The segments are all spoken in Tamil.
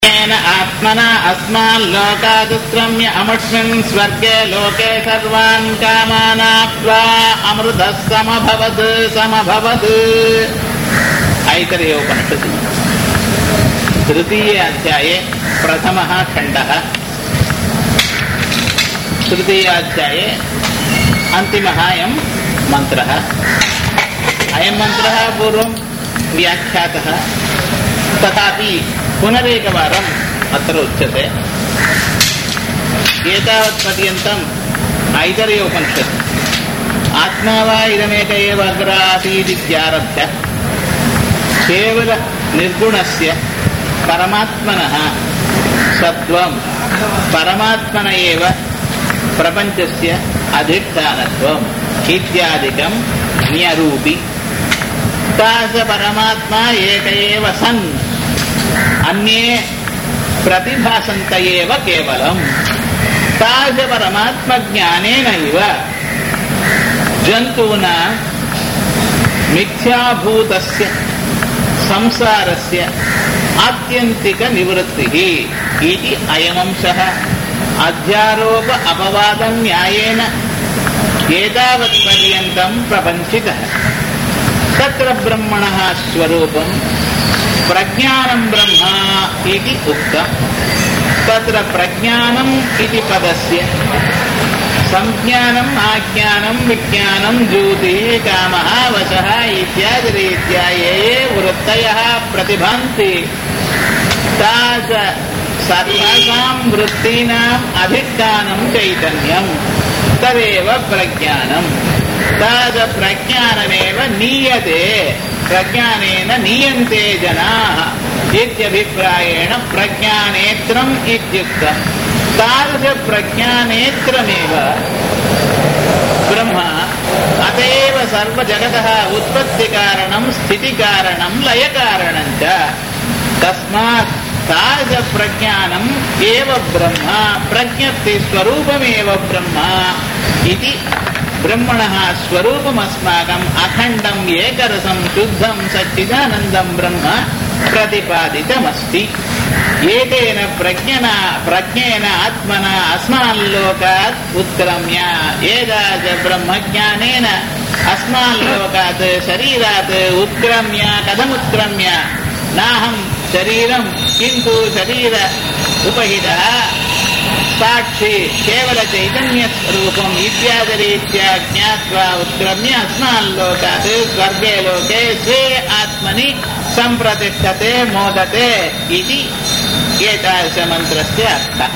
येन आत्मना अस्मान् लोकादुत्क्रम्य अमुष्मिन् स्वर्गे लोके सर्वान् कामानाप्त्वा अमृतः समभवत् समभवत् ऐतरेयोपनिषत् तृतीये अध्याये प्रथमः खण्डः तृतीयाध्याये अन्तिमः अयं मन्त्रः अयं मन्त्रः पूर्वं व्याख्यातः तथापि पुनरेकवारम् अत्र उच्यते एतावत्पर्यन्तम् ऐतर्योपनिषत् आत्मा वा इदमेक एव अग्र आसीदित्यारभ्य केवलनिर्गुणस्य परमात्मनः सत्त्वं परमात्मन एव प्रपञ्चस्य अधिष्ठानत्वम् इत्यादिकं न्यरूपि तास परमात्मा एक एव सन् अन्ये प्रतिभासन्त एव केवलम् तास परमात्मज्ञानेनैव जन्तूना मिथ्याभूतस्य संसारस्य आत्यन्तिकनिवृत्तिः इति अयमंशः अध्यारोप अपवादन्यायेन एतावत्पर्यन्तम् प्रपञ्चितः तत्र ब्रह्मणः स्वरूपम् प्रज्ञानम् ब्रह्म इति उक्तम् तत्र प्रज्ञानम् इति पदस्य संज्ञानम् आज्ञानम् विज्ञानम् ज्योतिः कामः वशः इत्यादिरीत्या ये ये वृत्तयः प्रतिभान्ति तास सर्वासाम् वृत्तीनाम् अधिष्ठानम् चैतन्यम् तदेव प्रज्ञानम् तादप्रज्ञानमेव नीयते प्रज्ञानेन नीयन्ते जनाः इत्यभिप्रायेण प्रज्ञानेत्रम् इत्युक्तम् तादृशप्रज्ञानेत्रमेव ब्रह्म अत एव सर्वजगतः उत्पत्तिकारणम् स्थितिकारणम् लयकारणम् च तस्मात् तादृशप्रज्ञानम् एव ब्रह्म प्रज्ञप्तिस्वरूपमेव ब्रह्म इति ब्रह्मणः स्वरूपमस्माकम् अखण्डम् एकरसम् शुद्धम् सच्चिदानन्दम् ब्रह्म प्रतिपादितमस्ति एतेन प्रज्ञना प्रज्ञेन आत्मना अस्माल्लोकात् उत्क्रम्य एताच ब्रह्मज्ञानेन अस्माल्लोकात् शरीरात् उत्क्रम्य कथमुत्क्रम्य नाहम् शरीरम् किन्तु शरीर उपहितः साक्षी केवलचैतन्यस्वरूपम् इत्यादिरीत्या ज्ञात्वा उत्क्रम्य अस्माल्लोकात् स्वर्गे लोके स्वे आत्मनि सम्प्रतिष्ठते मोदते इति एतादृशमन्त्रस्य अर्थः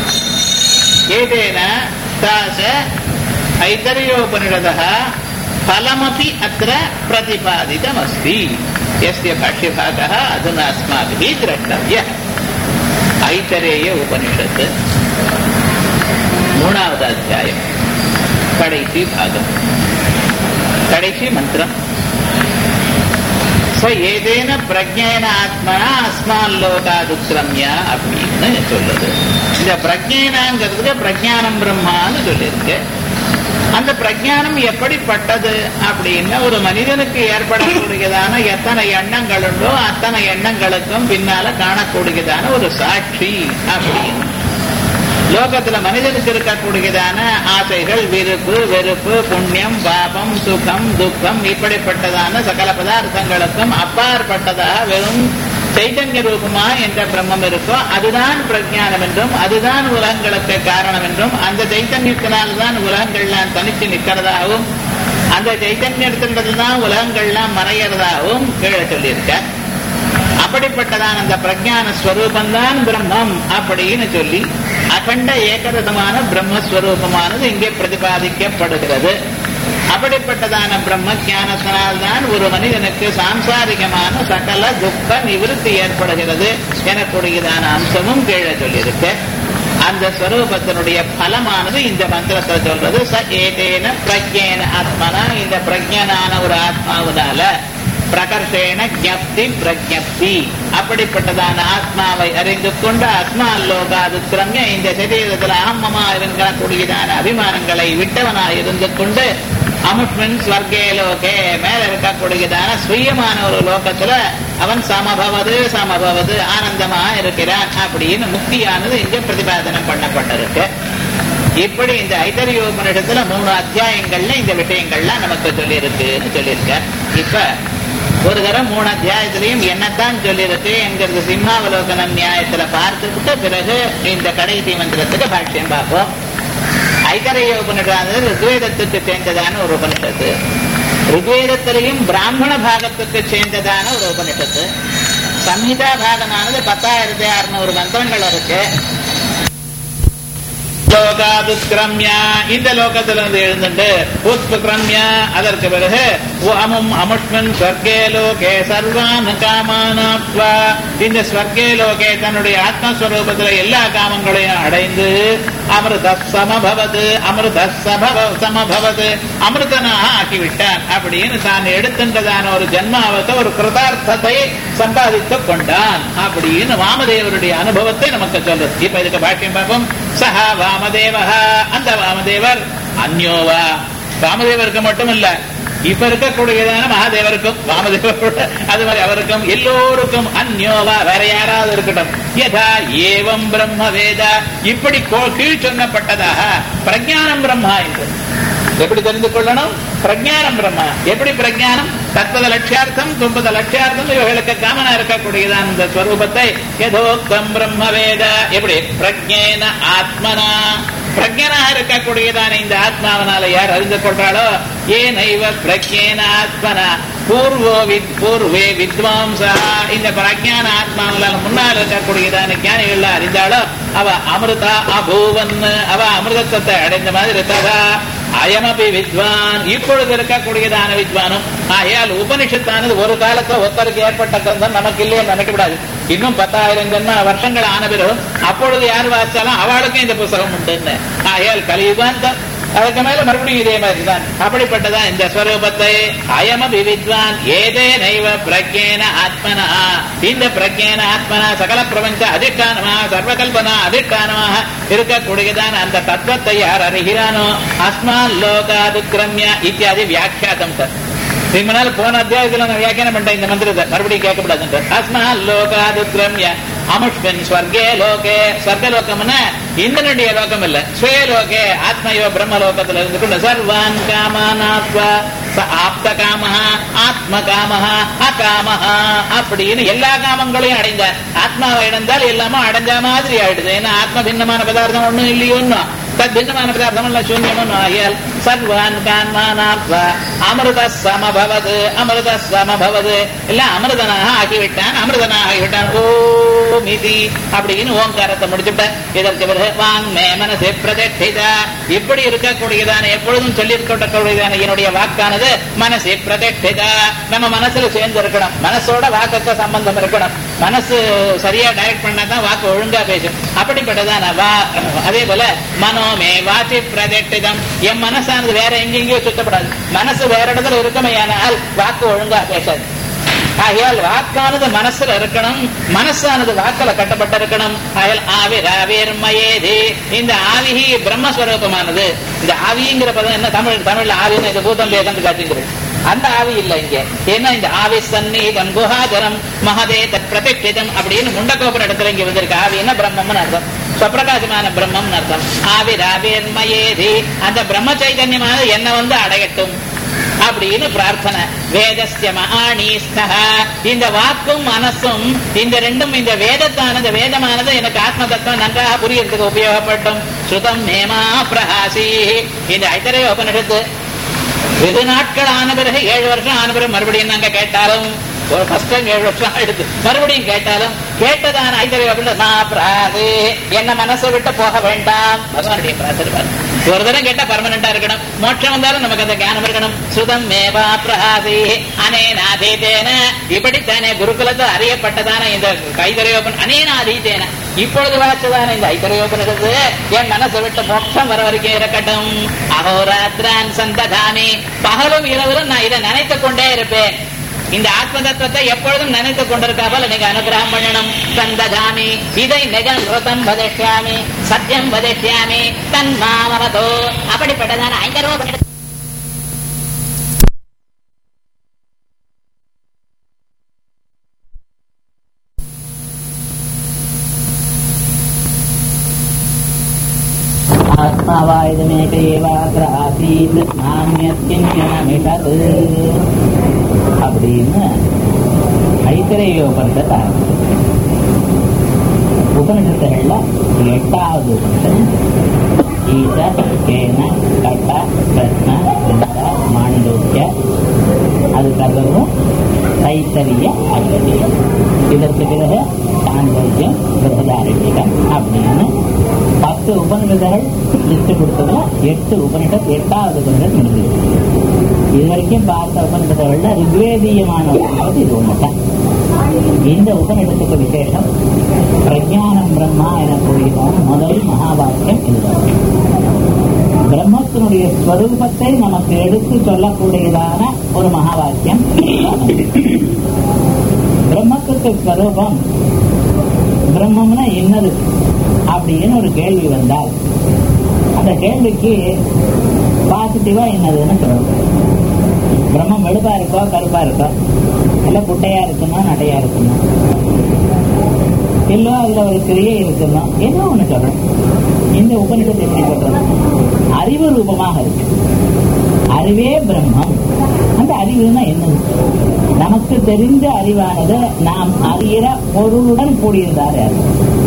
एतेन तास ऐतर्योपनिषदः फलमपि अत्र प्रतिपादितमस्ति यस्य भाष्यभागः अधुना अस्माभिः द्रष्टव्यः ஐத்தரேய உபனிஷத் மூணாவது அத்தியாயம் கடைசி பாகம் கடைசி மந்திரம் ச ஏதேன பிரஜேன ஆத்மனா அஸ்மான் லோகாதுக்கிரமியா அப்படின்னு சொல்லுது இந்த பிரஜேனாங்கிறதுக்கு பிரஜானம் பிரம்மான்னு சொல்லியிருக்கு அந்த பிரஜானம் எப்படிப்பட்டது அப்படின்னு ஒரு மனிதனுக்கு ஏற்படக்கூடியதான எத்தனை எண்ணங்கள் உண்டோ அத்தனை எண்ணங்களுக்கும் பின்னால காணக்கூடியதான ஒரு சாட்சி அப்படின்னு லோகத்துல மனிதனுக்கு இருக்கக்கூடியதான ஆசைகள் விருப்பு வெறுப்பு புண்ணியம் பாபம் சுகம் துக்கம் இப்படிப்பட்டதான சகல பதார்த்தங்களுக்கும் அப்பாற்பட்டதாக வெறும் சைத்தன்ய ரூபமா என்ற பிரம்மம் இருக்கோ அதுதான் பிரஜானம் என்றும் அதுதான் உலகங்களுக்கு காரணம் என்றும் அந்த சைத்தன்யத்தினால்தான் உலகங்கள்லாம் தனிச்சு நிற்கிறதாகவும் அந்த சைத்தன்யத்திலிருந்துதான் உலகங்கள்லாம் மறைகிறதாகவும் கீழே சொல்லியிருக்க அப்படிப்பட்டதான் அந்த பிரஜான ஸ்வரூபந்தான் பிரம்மம் அப்படின்னு சொல்லி அகண்ட ஏகரசமான பிரம்மஸ்வரூபமானது இங்கே பிரதிபாதிக்கப்படுகிறது அப்படிப்பட்டதான பிரம்ம ஜானத்தினால்தான் ஒரு மனிதனுக்கு சாம்சாரிகமான சகல துக்க நிவிருத்தி ஏற்படுகிறது எனக்கூடியதான அம்சமும் கீழே சொல்லியிருக்கு அந்த ஸ்வரூபத்தினுடைய பலமானது இந்த மந்திரத்தை சொல்றது ச ஏதேன பிரஜேன ஆத்மனா இந்த பிரஜனான ஒரு ஆத்மாவினால பிரகர்ஷேன ஜப்தி பிரஜப்தி அப்படிப்பட்டதான ஆத்மாவை அறிந்து கொண்டு ஆத்மாலோகாதுக்கிரமிய இந்த சரீரத்தில் அகமமா இருக்கக்கூடியதான அபிமானங்களை விட்டவனாய் இருந்து கொண்டு அமுஷ்மன் ஸ்வர்கே லோகே மேல இருக்கக்கூடியதான சுயமான ஒரு லோகத்துல அவன் சமபவது சமபவது ஆனந்தமா இருக்கிறான் அப்படின்னு முக்தியானது இங்க பிரதிபாதனம் பண்ணப்பட்டிருக்கு இப்படி இந்த ஐதரியோபனிடத்துல மூணு அத்தியாயங்கள்ல இந்த விஷயங்கள்லாம் நமக்கு சொல்லியிருக்குன்னு சொல்லியிருக்க இப்ப ஒரு தடவை மூணு அத்தியாயத்திலையும் என்னத்தான் சொல்லியிருக்கு என்கிறது சிம்மாவலோகன நியாயத்துல பார்த்துவிட்டு பிறகு இந்த கடைசி மந்திரத்துக்கு பாஷ்யம் பார்ப்போம் ஐதரைய உபனிஷானது ருக்வேதத்துக்கு சேர்ந்ததான ஒரு உபனிஷத்து ருக்வேதத்திலையும் பிராமண பாகத்துக்கு சேர்ந்ததான ஒரு உபனிஷத்து சம்ஹிதா பாகமானது பத்தாயிரத்தி அறுநூறு மந்திரங்கள் இருக்கு லோகாதுக்கிரமியா இந்த லோகத்துல இருந்து எழுந்துட்டு உத்கிரமியா அதற்கு பிறகு அமும் அமுஷ்மன் ஸ்வர்கே லோகே சர்வான் காமானாத்வா இந்த ஸ்வர்கே லோகே தன்னுடைய ஆத்மஸ்வரூபத்துல எல்லா காமங்களையும் அடைந்து அமிர்த சமபவது அமிர்த சபவ சமபவது அமிர்தனாக ஆக்கிவிட்டான் அப்படின்னு தான் எடுத்துன்றதான ஒரு ஜென்மாவத்தை ஒரு கிருதார்த்தத்தை சம்பாதித்துக் கொண்டான் அப்படின்னு வாமதேவருடைய அனுபவத்தை நமக்கு சொல்றது இப்ப இதுக்கு பாஷ்யம் பார்ப்போம் சஹா வாமதேவஹா அந்த வாமதேவர் அந்யோவா வாமதேவருக்கு மட்டும் இல்ல இப்ப இருக்கக்கூடியதான மகாதேவருக்கும் வாமதேவர் அது மாதிரி அவருக்கும் எல்லோருக்கும் அந்யோவா வேற யாராவது இருக்கட்டும் யதா ஏவம் பிரம்ம வேத இப்படி கோ- கீழ் சொன்னப்பட்டதாக பிரஜானம் பிரம்மா என்று எப்படி தெரிந்து கொள்ளணும் பிரஜானம் பிரம்மா எப்படி பிரஜானம் தத்வத லட்சியார்த்தம் துன்பத லட்சியார்த்தம் இவர்களுக்கு காமனா இருக்கக்கூடியதான் இந்த ஸ்வரூபத்தை எதோக்தம் பிரம்ம வேத எப்படி பிரஜேன ஆத்மனா பிரஜனாக இருக்கக்கூடியதான இந்த ஆத்மாவனால யார் அறிந்து கொள்றாளோ ஏனைவ பிரஜேன ஆத்மனா பூர்வோ வித் பூர்வே வித்வாம்சா இந்த பிரஜான ஆத்மாவனால முன்னால் இருக்கக்கூடியதான ஞானிகள் அறிந்தாலோ அவ அமிர்தா அபூவன் அவ அமிர்தத்தை அடைந்த மாதிரி ததா அயமபி வித்வான் இப்பொழுது இருக்கக்கூடியதான வித்வானும் ஆகையால் உபனிஷத்தானது ஒரு காலத்துல ஒருத்தருக்கு ஏற்பட்ட கிரந்தம் நமக்கு இல்லையே நினைக்கக்கூடாது இன்னும் பத்தாயிரம் ஜன்ம வருஷங்கள் ஆன பிறகு அப்பொழுது யார் வாசிச்சாலும் அவளுக்கும் இந்த புஸ்தகம் உண்டு ஆகையால் கலியுகாந்தம் அதுக்கு மேல மறுபடியும் இதே மாதிரி தான் அப்படிப்பட்டதான் இந்த ஸ்வரூபத்தை அயமபி வித்வான் ஏதே நைவ பிரஜேன ஆத்மனா இந்த பிரஜேன ஆத்மனா சகல பிரபஞ்ச அதிஷ்டானமா சர்வகல்பனா அதிஷ்டானமாக இருக்கக்கூடியதான அந்த தத்துவத்தை யார் அறிகிறானோ அஸ்மான் லோகாதுக்கிரமிய இத்தியாதி வியாக்கியாதம் சார் இதுக்கு முன்னால் போன அத்தியாயத்துல நான் வியாக்கியானம் பண்ணிட்டேன் இந்த மந்திரத்தை மறுபடியும் கேட்கக்கூடாது அஸ்மான் லோகாதுக்கிரமிய அமுஷ்மன் ஸ்வர்கே லோகே ஸ்வர்கலோகம்னா இந்திரனுடைய லோகம் இல்ல ஸ்வேலோகே ஆத்மயோ பிரம்ம லோகத்துல இருந்து கொண்டு சர்வான் காமானாத்வா ச ஆப்த காமஹ ஆத்ம காமஹ அகாமஹ அப்படின்னு எல்லா காமங்களையும் அடைந்தார் ஆத்மாவை இழந்தால் எல்லாமே அடைஞ்ச மாதிரி ஆயிடுது ஏன்னா ஆத்ம பின்னமான பதார்த்தம் ஒண்ணும் இல்லையோ ஒன்னும் தத் பின்னமான பதார்த்தம் எல்லாம் சூன்யம் ஆகியால் சர்வான் கான்மானாத்வா அமிர்த சமபவது அமிர்த சமபவது இல்ல அமிர்தனாக ஆகிவிட்டான் அமிர்தனாக ஆகிவிட்டான் ஓம் இதி அப்படின்னு ஓங்காரத்தை முடிச்சுட்ட இதற்கு பிறகு வாங் மே மனசே பிரதிஷ்டிதா இப்படி இருக்கக்கூடியதான எப்பொழுதும் சொல்லியிருக்கக்கூடியதான என்னுடைய வாக்கானது மனசே பிரதிஷ்டிதா நம்ம மனசுல சேர்ந்து இருக்கணும் மனசோட வாக்குக்கு சம்பந்தம் இருக்கணும் மனசு சரியா டைரக்ட் பண்ணா தான் வாக்கு ஒழுங்கா பேசும் அப்படிப்பட்டதான வா அதே போல மனோமே வாசி பிரதிஷ்டிதம் என் மனசானது வேற எங்கெங்கயோ சுத்தப்படாது மனசு வேற இடத்துல இருக்குமையானால் வாக்கு ஒழுங்கா பேசாது ஆகையால் வாக்கானது மனசுல இருக்கணும் மனசானது வாக்குல கட்டப்பட்டிருக்கணும் ஆகையால் ஆவிர் ஆவிர் மயேதி இந்த ஆவிஹி பிரம்மஸ்வரூபமானது இந்த ஆவிங்கிற பதம் என்ன தமிழ் தமிழ்ல ஆவின்னு இது பூதம் வேதம் காட்டுகிறது அந்த ஆவி இல்ல இங்க ஏன்னா இந்த ஆவி சந்நீதம் குஹாதரம் மகதே தத் பிரதிஷ்டிதம் அப்படின்னு முண்டக்கோபுர இடத்துல இங்க வந்திருக்கு ஆவின்னா பிரம்மம்னு அர்த்தம் ஸ்வப்பிரகாசமான பிரம்மம்னு அர்த்தம் ஆவிர் ஆவிர் மயேதி அந்த பிரம்ம சைதன்யமான என்ன வந்து அடையட்டும் அப்படின்னு பிரார்த்தனை வேதஸ்ய மகாணீஸ்தா இந்த வாக்கும் மனசும் இந்த ரெண்டும் இந்த வேதத்தானது வேதமானது எனக்கு ஆத்ம தத்துவம் நன்றாக புரியறதுக்கு உபயோகப்பட்டும் ஸ்ருதம் நேமா பிரகாசி இந்த ஐத்தரைய உபனிஷத்து வெகு நாட்கள் ஆன பிறகு ஏழு வருஷம் ஆன பிறகு மறுபடியும் நாங்க கேட்டாலும் ஒரு ஃபர்ஸ்ட் டைம் ஏழு வருஷம் ஆயிடுது மறுபடியும் கேட்டாலும் கேட்டதான ஐதரை அப்படின்னு நான் பிராது என்ன மனசை விட்டு போக வேண்டாம் பகவானுடைய பிரார்த்தனை ஒரு தடவை கேட்டா பர்மனண்டா இருக்கணும் மோட்சம் வந்தாலும் நமக்கு அந்த ஞானம் இருக்கணும் சுதம் மேவா பிரகாசி அனேனாதீதேன இப்படித்தானே குருகுலத்தில் அறியப்பட்டதான இந்த கைதரையோபன் அனேனாதீதேன இப்பொழுது வாச்சதான இந்த ஐதரையோபனிடத்து என் மனசை விட்டு மோட்சம் வர வரைக்கும் இருக்கட்டும் அகோராத்திரான் சந்ததாமி பகலும் இரவிலும் நான் இதை நினைத்துக் கொண்டே இருப்பேன் இந்த ஆத்ம தத்துவத்தை எப்பொழுதும் நினைத்துக் கொண்டிருக்காமல் நீங்க அனுகிரகம் பண்ணணும் சந்ததாமி இதை நிஜம் ருதம் வதிஷ்யாமி சத்தியம் வதிஷ்யாமி தன் மாமவதோ அப்படிப்பட்டதான ஐந்தரோபனிடத்து ஆத்மா வாயுதமேக ஏவாத்திர ஆசீத் நானியத்தின்யனமிஷத் அப்படின்னு ஐத்திரேய உபனிஷத்தை உபனிஷத்துகள்ல எட்டாவது உபனிஷத் ஈச கேன கட்ட பிரத்ன சிந்த மாண்டூக்கிய அதுக்கப்புறம் தைத்தரிய அகதியம் இதற்கு பிறகு சாந்தோக்கியம் பிரபதாரண்யம் அப்படின்னு பத்து உபனிஷதங்கள் லிஸ்ட் கொடுத்ததுல எட்டு உபனிஷத் எட்டாவது உபனிஷத் முடிஞ்சது இது வரைக்கும் பார்த்த உபனிஷதங்கள்ல ரிக்வேதீயமான உபனிஷத் இது ஒண்ணுதான் இந்த உபனிஷத்துக்கு விசேஷம் பிரஜானம் பிரம்மா எனக்கூடிய முதல் மகாபாக்கியம் இதுதான் பிரம்மத்தினுடைய ஸ்வரூபத்தை நமக்கு எடுத்து சொல்லக்கூடியதான ஒரு மகா வாக்கியம் பிரம்மத்துக்கு ஸ்வரூபம் பிரம்மம்னா என்னது அப்படின்னு ஒரு கேள்வி வந்தால் அந்த கேள்விக்கு பாசிட்டிவா என்னதுன்னு சொல்லணும் பிரம்மம் வெளுப்பா இருக்கோ கருப்பா இருக்கோ இல்ல குட்டையா இருக்குமா நடையா இருக்குமா இல்லோ அதுல ஒரு கிரியை இருக்குமா என்ன ஒண்ணு சொல்றேன் இந்த உபனிஷத்து எப்படி சொல்றது அறிவு ரூபமாக இருக்கு அறிவே பிரம்மம் அந்த அறிவுனா என்னது நமக்கு தெரிந்த அறிவானது நாம் அறிகிற பொருளுடன் கூடியிருந்தார் யார்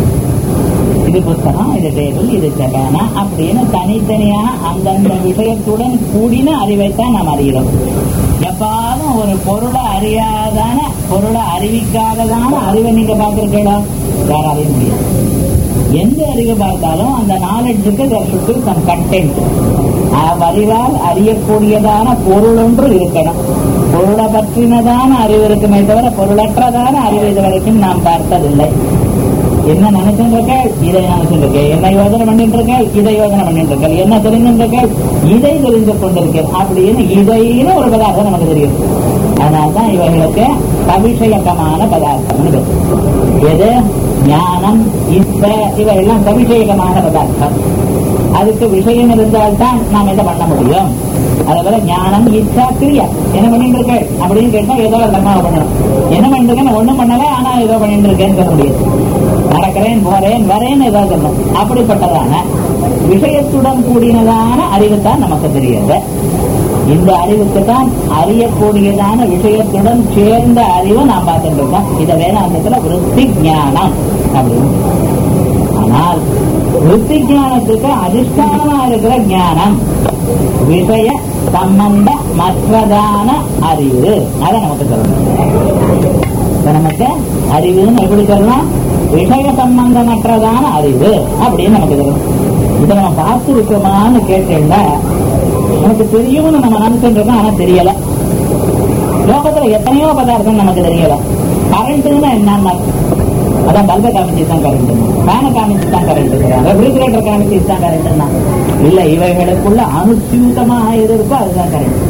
இது புத்தகம் இது டேபிள் இது செகானா அப்படின்னு தனித்தனியா அந்தந்த விஷயத்துடன் கூடின அறிவைத்தான் நாம் அறிகிறோம் எப்பாலும் ஒரு பொருளை அறியாதான பொருளை அறிவிக்காததான அறிவை நீங்க பார்த்திருக்கீங்களா யாராலையும் முடியாது எந்த அறிவு பார்த்தாலும் அந்த நாலெட்ஜுக்கு தர்ஷுக்கு சம் கண்டென்ட் அவ்வறிவால் அறியக்கூடியதான பொருள் ஒன்று இருக்கணும் பொருளை பற்றினதான அறிவு இருக்குமே தவிர பொருளற்றதான அறிவு இது வரைக்கும் நாம் பார்த்ததில்லை என்ன நினைச்சுட்டு இருக்கேள் இதை நினைச்சுட்டு இருக்கேன் என்ன யோசனை பண்ணிட்டு இருக்கேள் இதை யோசனை பண்ணிட்டு இருக்கேள் என்ன தெரிஞ்சுட்டு இருக்கேள் இதை தெரிந்து கொண்டிருக்கேன் அப்படின்னு இதைன்னு ஒரு பதார்த்தம் நமக்கு தெரியும் அதனால்தான் இவைகளுக்கு சவிஷயகமான பதார்த்தம் எது ஞானம் இப்ப இவையெல்லாம் சவிஷயகமான பதார்த்தம் அதுக்கு விஷயம் இருந்தால்தான் நாம் இதை பண்ண முடியும் அதுபோல ஞானம் இச்சா கிரியா என்ன பண்ணிட்டு இருக்கேன் அப்படின்னு கேட்டா ஏதோ ஒரு தர்மாவை பண்ணணும் என்ன பண்ணிட்டு இருக்கேன் ஒண்ணும் பண்ணல ஆனா ஏதோ பண்ணிட்டு இருக்கேன்னு சொல்ல முடியும் நடக்கிறேன் போறேன் வரேன்னு ஏதோ சொல்லணும் அப்படிப்பட்டதான விஷயத்துடன் கூடினதான அறிவு தான் நமக்கு தெரியுது இந்த அறிவுக்கு தான் அறியக்கூடியதான விஷயத்துடன் சேர்ந்த அறிவை நாம் பார்த்துட்டு இருக்கோம் இதை வேதாந்தத்துல விருத்தி ஞானம் அப்படின்னு ஆனால் விருத்தி ஞானத்துக்கு அதிஷ்டானமா இருக்கிற ஞானம் விஷய சம்பந்த மற்றதான அறிவு அதை நமக்கு சொல்லணும் இப்ப நமக்கு அறிவுன்னு எப்படி சொல்லலாம் விஷய சம்பந்தமற்றதான அறிவு அப்படின்னு நமக்கு சொல்லணும் இதை நம்ம பார்த்து இருக்கோமான்னு கேட்டேன்னா நமக்கு தெரியும்னு நம்ம நினைச்சுட்டு இருக்கோம் ஆனா தெரியல லோகத்துல எத்தனையோ பதார்த்தம் நமக்கு தெரியல கரண்ட்னா என்னன்னா அதான் பல்பை காமிச்சு தான் கரண்ட் ஃபேனை காமிச்சு தான் கரண்ட் ரெஃப்ரிஜிரேட்டர் காமிச்சு தான் கரண்ட் இல்ல இவைகளுக்குள்ள அனுசியூதமாக எது இருக்கோ அதுதான் கரண்ட்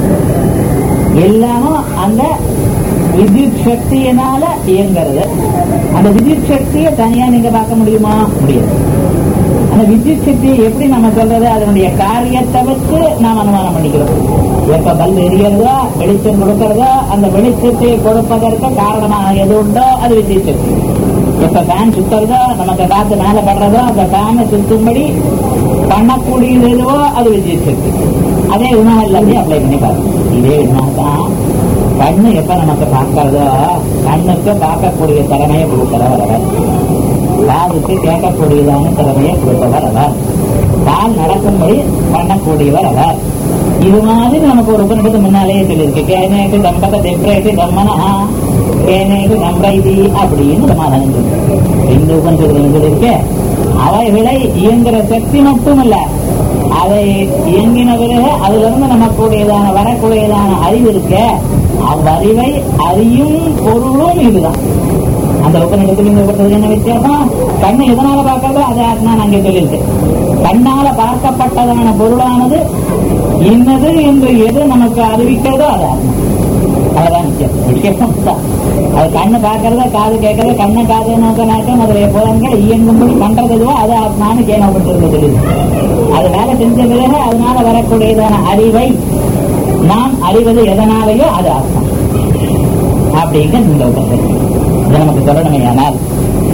எல்லாமும் அந்த வித்யுத் சக்தியினால இயங்குறது அந்த வித்யுத் சக்தியை தனியா நீங்க பார்க்க முடியுமா முடியாது அந்த வித்யுத் சக்தியை எப்படி நம்ம சொல்றது அதனுடைய காரியத்தை வச்சு நாம் அனுமானம் பண்ணிக்கிறோம் எப்ப பல்ப் எரியறதோ வெளிச்சம் கொடுக்கறதோ அந்த வெளிச்சத்தை கொடுப்பதற்கு காரணமாக எது உண்டோ அது வித்யுத் சக்தி எப்ப ஃபேன் சுத்துறதோ நமக்கு காத்து மேல படுறதோ அந்த ஃபேனை சுத்தும்படி பண்ணக்கூடியது எதுவோ அது வித்யுத் சக்தி அதே உணவு எல்லாத்தையும் அப்ளை பண்ணி பார்க்கணும் இதே உணவு தான் கண்ணு எப்ப நமக்கு பார்க்கறதோ கண்ணுக்கு பார்க்கக்கூடிய திறமையை கொடுக்கிறவர் அவர் காதுக்கு கேட்கக்கூடியதான திறமையை கொடுப்பவர் அவர் கால் நடக்கும்படி பண்ணக்கூடியவர் அவர் இது மாதிரி நமக்கு ஒரு உபநிடத்து முன்னாலேயே சொல்லியிருக்கு கேனேக்கு தம்பக தெப்ரேக்கு தம்மனா கேனேக்கு நம்பைதி அப்படின்னு சமாதானம் சொல்லிருக்கு இந்த உபநிடத்தில் சொல்லியிருக்கு அவைகளை இயங்குற சக்தி மட்டுமல்ல அதை இயங்கின பிறகு அதுல இருந்து நமக்குடையதான வரக்கூடியதான அறிவு இருக்க அவ்வறிவை அறியும் பொருளும் இதுதான் அந்த உபநிடத்தில் இந்த உபநிடத்தில் என்ன வித்தியாசம் கண்ணு எதனால பார்க்கறதோ அதை நான் அங்கே சொல்லியிருக்கேன் கண்ணால பார்க்கப்பட்டதான பொருளானது இன்னது என்று எது நமக்கு அறிவிக்கிறதோ அது ஆத்மா அதுதான் வித்தியாசம் வித்தியாசம் தான் அது கண்ணு பார்க்கறத காது கேட்கறது கண்ணு காது நோக்க நாட்டம் முதலிய புலன்கள் இயங்கும்படி பண்றது எதுவோ அது ஆத்மானு கேள்விப்பட்டிருக்கிறது அது வேலை செஞ்ச பிறகு அதனால வரக்கூடியதான அறிவை நாம் அறிவது எதனாலேயோ அது ஆத்மா அப்படிங்கிற இந்த உபநிஷத்து இதை நமக்கு சொல்லணுமே ஆனால்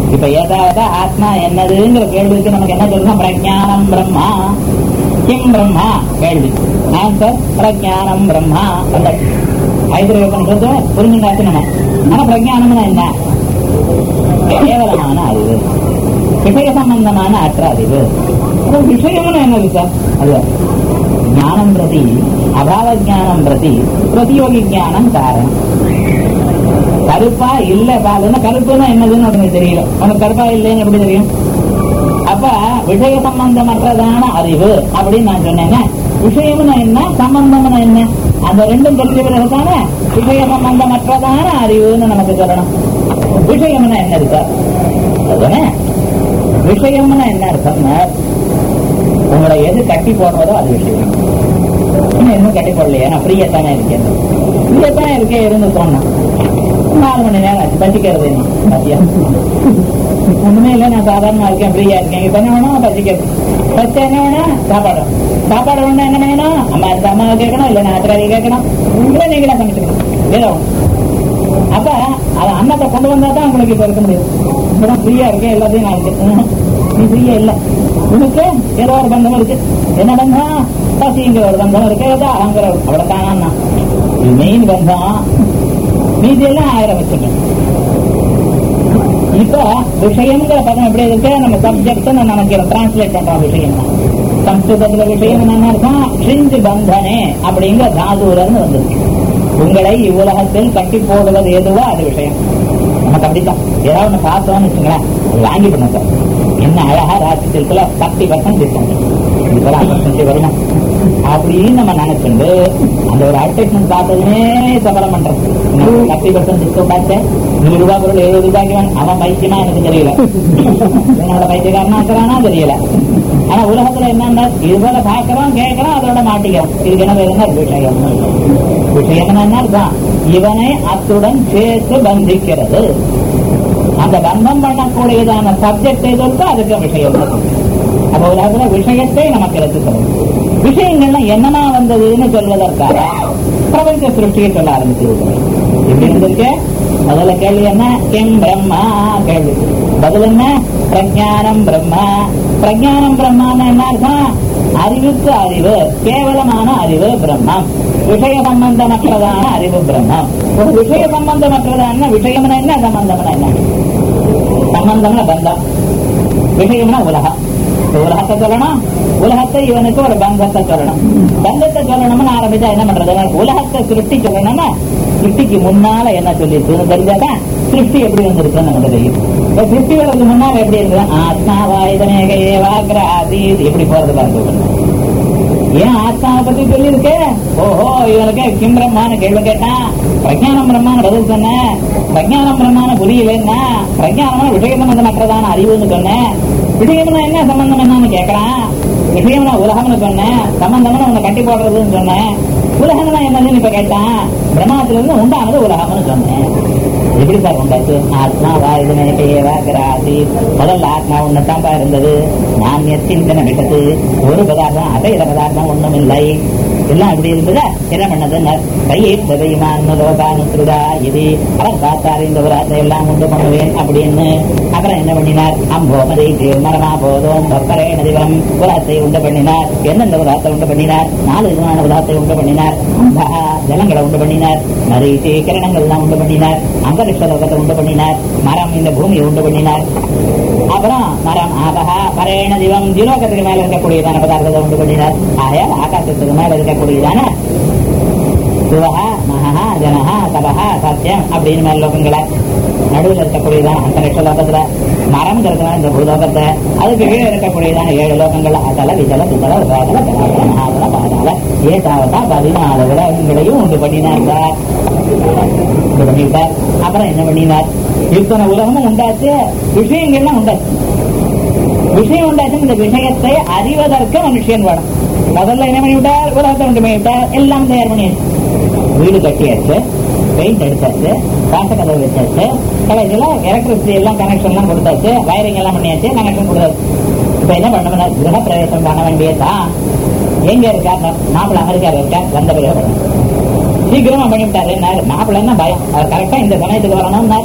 இப்ப ஏதாவது ஆத்மா என்னதுங்கிற கேள்விக்கு நமக்கு என்ன சொல்லணும் பிரஜானம் பிரம்மா கிம் பிரம்மா கேள்வி ஆன்சர் பிரஜானம் பிரம்மா அந்த ஐதரேபன்றது புரிஞ்சுங்காச்சு நம்ம ஆனா பிரஜானம்னா என்ன கேவலமான அறிவு விஷய சம்பந்தமான அற்ற அறிவு அப்ப விஷயம்னு என்னது சார் அது ஞானம் பிரதி அபாவ ஜானம் பிரதி பிரதியோகி ஜானம் காரணம் கருப்பா இல்ல பாலுன்னா கருப்புன்னா என்னதுன்னு உனக்கு தெரியல உனக்கு கருப்பா இல்லைன்னு எப்படி தெரியும் அப்ப விஷய சம்பந்தமற்றதான அறிவு அப்படின்னு நான் சொன்னேன்னா விஷயம்னு என்ன சம்பந்தம்னு என்ன அந்த ரெண்டும் தெரிஞ்ச பிறகு தானே விஷய சம்பந்தமற்றதான அறிவுன்னு நமக்கு சொல்லணும் விஷயம்னா என்ன இருக்கா அதுதானே விஷயம்னா என்ன அர்த்தம்னா உங்களை எது கட்டி போடுறதோ அது விஷயம் இன்னும் இன்னும் கட்டி போடலையா நான் ஃப்ரீயா தானே இருக்கேன் ஃப்ரீயா தானே இருக்கேன் இருந்து சொன்னேன் நாலு மணி நேரம் ஆச்சு பசிக்கிறது என்ன மதியம் ஒண்ணுமே இல்லை நான் சாதாரணமா இருக்கேன் ஃப்ரீயா இருக்கேன் இப்ப என்ன வேணும் பசிக்கிறது ஃபர்ஸ்ட் என்ன வேணும் சாப்பாடு சாப்பாடு வேணும் என்ன வேணும் அம்மா இந்த அம்மா கேட்கணும் இல்ல நான் அத்திராதி கேட்கணும் இல்ல நீங்களே சமைச்சுக்கணும் ஏதோ ஒண்ணு. அப்ப அது அன்னத்தை கொண்டு வந்தா தான் உங்களுக்கு இப்ப இருக்க முடியும் இப்பதான் ஃப்ரீயா இருக்கேன் எல்லாத்தையும் நான் இருக்கேன் நீ ஃப்ரீயா இல்ல உனக்கு ஏதோ ஒரு பந்தம் இருக்கு என்ன பந்தம் பசிங்கிற ஒரு பந்தம் இருக்கு ஏதோ அங்கிற அவ்வளவுதான் இது மெயின் பந்தம் மீதி எல்லாம் ஆயிரம் வச்சுக்கணும் இப்ப விஷயம்ங்கிற பதம் எப்படி இருக்கு நம்ம சப்ஜெக்ட் நமக்கு டிரான்ஸ்லேட் பண்றோம் விஷயம் சம்ஸ்கிருதத்துல விஷயம் என்ன அர்த்தம் ஷிஞ்சு பந்தனே அப்படிங்கிற தாதுல இருந்து வந்திருக்கு உங்களை இவ்வுலகத்தில் கட்டி போடுவது எதுவோ அது விஷயம் நமக்கு அப்படித்தான் ஏதாவது ஒண்ணு பார்த்தோம்னு வச்சுங்களேன் அது வாங்கி பண்ண சார் என்ன அழகா ராசி சில்குல பத்து பர்சன்ட் டிஸ்கவுண்ட் இப்பதான் பர்சன்ட் வரணும் அப்படின்னு நம்ம நினைச்சுண்டு அந்த ஒரு அட்வர்டைஸ்மெண்ட் பார்த்ததுமே சபலம் பண்றோம் பத்து பர்சன்ட் டிஸ்கவுண்ட் ஆச்சு நூறு ரூபாய் பொருள் எழுபது ரூபாய்க்கு வாங்க. அவன் பைத்தியமா எனக்கு தெரியல என்னோட பைத்தியக்காரனா இருக்கிறானா தெரியல ஆனா உலகத்துல என்னன்னா இது போல பாக்குறோம் கேட்கிறோம் அதோட மாட்டிக்கிறோம் இதுக்கு என்ன பேருன்னா விஷயம் விஷயம் என்ன அர்த்தம் இவனை அத்துடன் சேர்த்து பந்திக்கிறது அந்த பந்தம் பண்ணக்கூடியதான சப்ஜெக்ட் எது இருக்கோ அதுக்கு விஷயம் அப்ப உலகத்துல விஷயத்தை நமக்கு எடுத்து சொல்லணும் விஷயங்கள்லாம் என்னமா வந்ததுன்னு சொல்வதற்காக பிரபஞ்ச சிருஷ்டியை சொல்ல ஆரம்பிச்சு எப்படி இருந்திருக்கு முதல்ல கேள்வி என்ன கிம் பிரம்மா கேள்வி பதில் என்ன பிரஜானம் பிரம்மா பிரஜானம் பிரம்மான்னு என்ன அர்த்தம் அறிவுக்கு அறிவு கேவலமான அறிவு பிரம்மம் விஷய சம்பந்தமற்றதான அறிவு பிரம்மம் ஒரு விஷய சம்பந்தமற்றதான விஷயம்னா என்ன சம்பந்தம்னா என்ன சம்பந்தம்னா பந்தம் விஷயம்னா உலகம் இப்ப உலகத்தை சொல்லணும் உலகத்தை இவனுக்கு ஒரு பந்தத்தை சொல்லணும் பந்தத்தை சொல்லணும்னு ஆரம்பிச்சா என்ன பண்றது உலகத்தை சிருஷ்டி சொல்லணும்னா சிருஷ்டிக்கு முன்னால என்ன சொல்லிருக்கு தெரிஞ்சாதான் சிருஷ்டி எப்படி வந்திருக்குன்னு நமக்கு தெரியும் இப்ப சிருஷ்டி வரதுக்கு முன்னால எப்படி இருக்கு ஆத்மாவாயுதனேக ஏவாகிர ஆதீத் எப்படி போறது பாருங்க ஏன் ஆத்மாவை பத்தி சொல்லியிருக்கு ஓஹோ இவனுக்கு கிம் பிரம்மான்னு கேள்வி கேட்டான் பிரஜானம் பிரம்மான்னு பதில் சொன்னேன் பிரஜானம் பிரம்மான்னு புரியலன்னா பிரஜானமான விஷய சம்பந்தமற்றதான அறிவுன்னு சொன்னேன் விஷயம்னா என்ன சம்பந்தம் என்னன்னு கேட்கறான் விஷயம்னா உலகம்னு சொன்னேன் சம்பந்தம்னு உன்னை கட்டி போடுறதுன்னு சொன்னேன் உலகம்னா என்னதுன்னு இப்ப கேட்டான் பிரம்மாத்துல இருந்து உண்டானது உலகம்னு சொன்னேன் எப்படி சார் உண்டாச்சு ஆத்மா வாயுதனேகேவாகிராசி முதல்ல ஆத்மா ஒண்ணுதான்ப்பா இருந்தது நான் சிந்தனை விட்டது ஒரு பதார்த்தம் அசைத பதார்த்தம் ஒண்ணும் இல்லை எல்லாம் அப்படி இருந்ததா என்ன பண்ணது கையை லோகானுசுதா இது அவர் பார்த்தார் இந்த உலகத்தை எல்லாம் உண்டு பண்ணுவேன் அப்படின்னு அப்புறம் என்ன பண்ணினார் அம்போமதை மரமா போதும் பப்பரே நதிவரம் உலகத்தை உண்டு பண்ணினார் எந்தெந்த உலகத்தை உண்டு பண்ணினார் நாலு விதமான உலகத்தை உண்டு பண்ணினார் அம்பகா ஜலங்களை உண்டு பண்ணினார் மரீசி கிரணங்கள் எல்லாம் உண்டு பண்ணினார் அந்தரிக்ஷ லோகத்தை உண்டு பண்ணினார் மரம் இந்த பூமியை உண்டு பண்ணினார் அப்புறம் மரம் ஆபகா பரேண திவம் திலோகத்துக்கு மேல இருக்கக்கூடியதான பதார்த்தத்தை உண்டு பண்ணினார் ஆயால் ஆகாசத்துக்கு மேல இருக்கக்கூடியதான சிவஹா மகா ஜனஹா தபஹா சத்தியம் அப்படின்னு மேல லோகங்களை நடுவில் இருக்கக்கூடியதான அந்தரிக்ஷ லோகத்துல மரம் இருக்கிற இந்த பூலோகத்தை அதுக்கு கீழே இருக்கக்கூடியதான ஏழு லோகங்கள் அகல விதல சுதல உபாதல கலாதல மகாதல பாதால ஏதாவதா பதினாலு உலகங்களையும் உண்டு பண்ணினார் சார் உண்டு பண்ணிவிட்டார் அப்புறம் என்ன பண்ணினார் இத்தனை உலகமும் உண்டாச்சு விஷயங்கள்லாம் உண்டாச்சு விஷயம் உண்டாச்சு இந்த விஷயத்தை அறிவதற்கு மனுஷன் வேணும் முதல்ல என்ன பண்ணிவிட்டார் உலகத்தை உண்டு பண்ணிவிட்டார் எல்லாம் தயார் பண்ணியாச்சு வீடு கட்டியாச்சு பெயிண்ட் அடிச்சாச்சு காசு கதவு வச்சாச்சு கடைசியில் எலக்ட்ரிசிட்டி எல்லாம் கனெக்ஷன் எல்லாம் கொடுத்தாச்சு வயரிங் எல்லாம் பண்ணியாச்சு கனெக்ஷன் கொடுத்தாச்சு இப்ப என்ன பண்ண கிரக பிரவேசம் பண்ண வேண்டியதுதான் எங்க இருக்கார் மாப்பிள்ள அமெரிக்காவில் இருக்கார் வந்த பிறகு பண்ணணும். சீக்கிரமா பண்ணிவிட்டாரு மாப்பிள்ளை என்ன பயம் அவர் கரெக்டா இந்த சமயத்துக்கு வரணும்னார்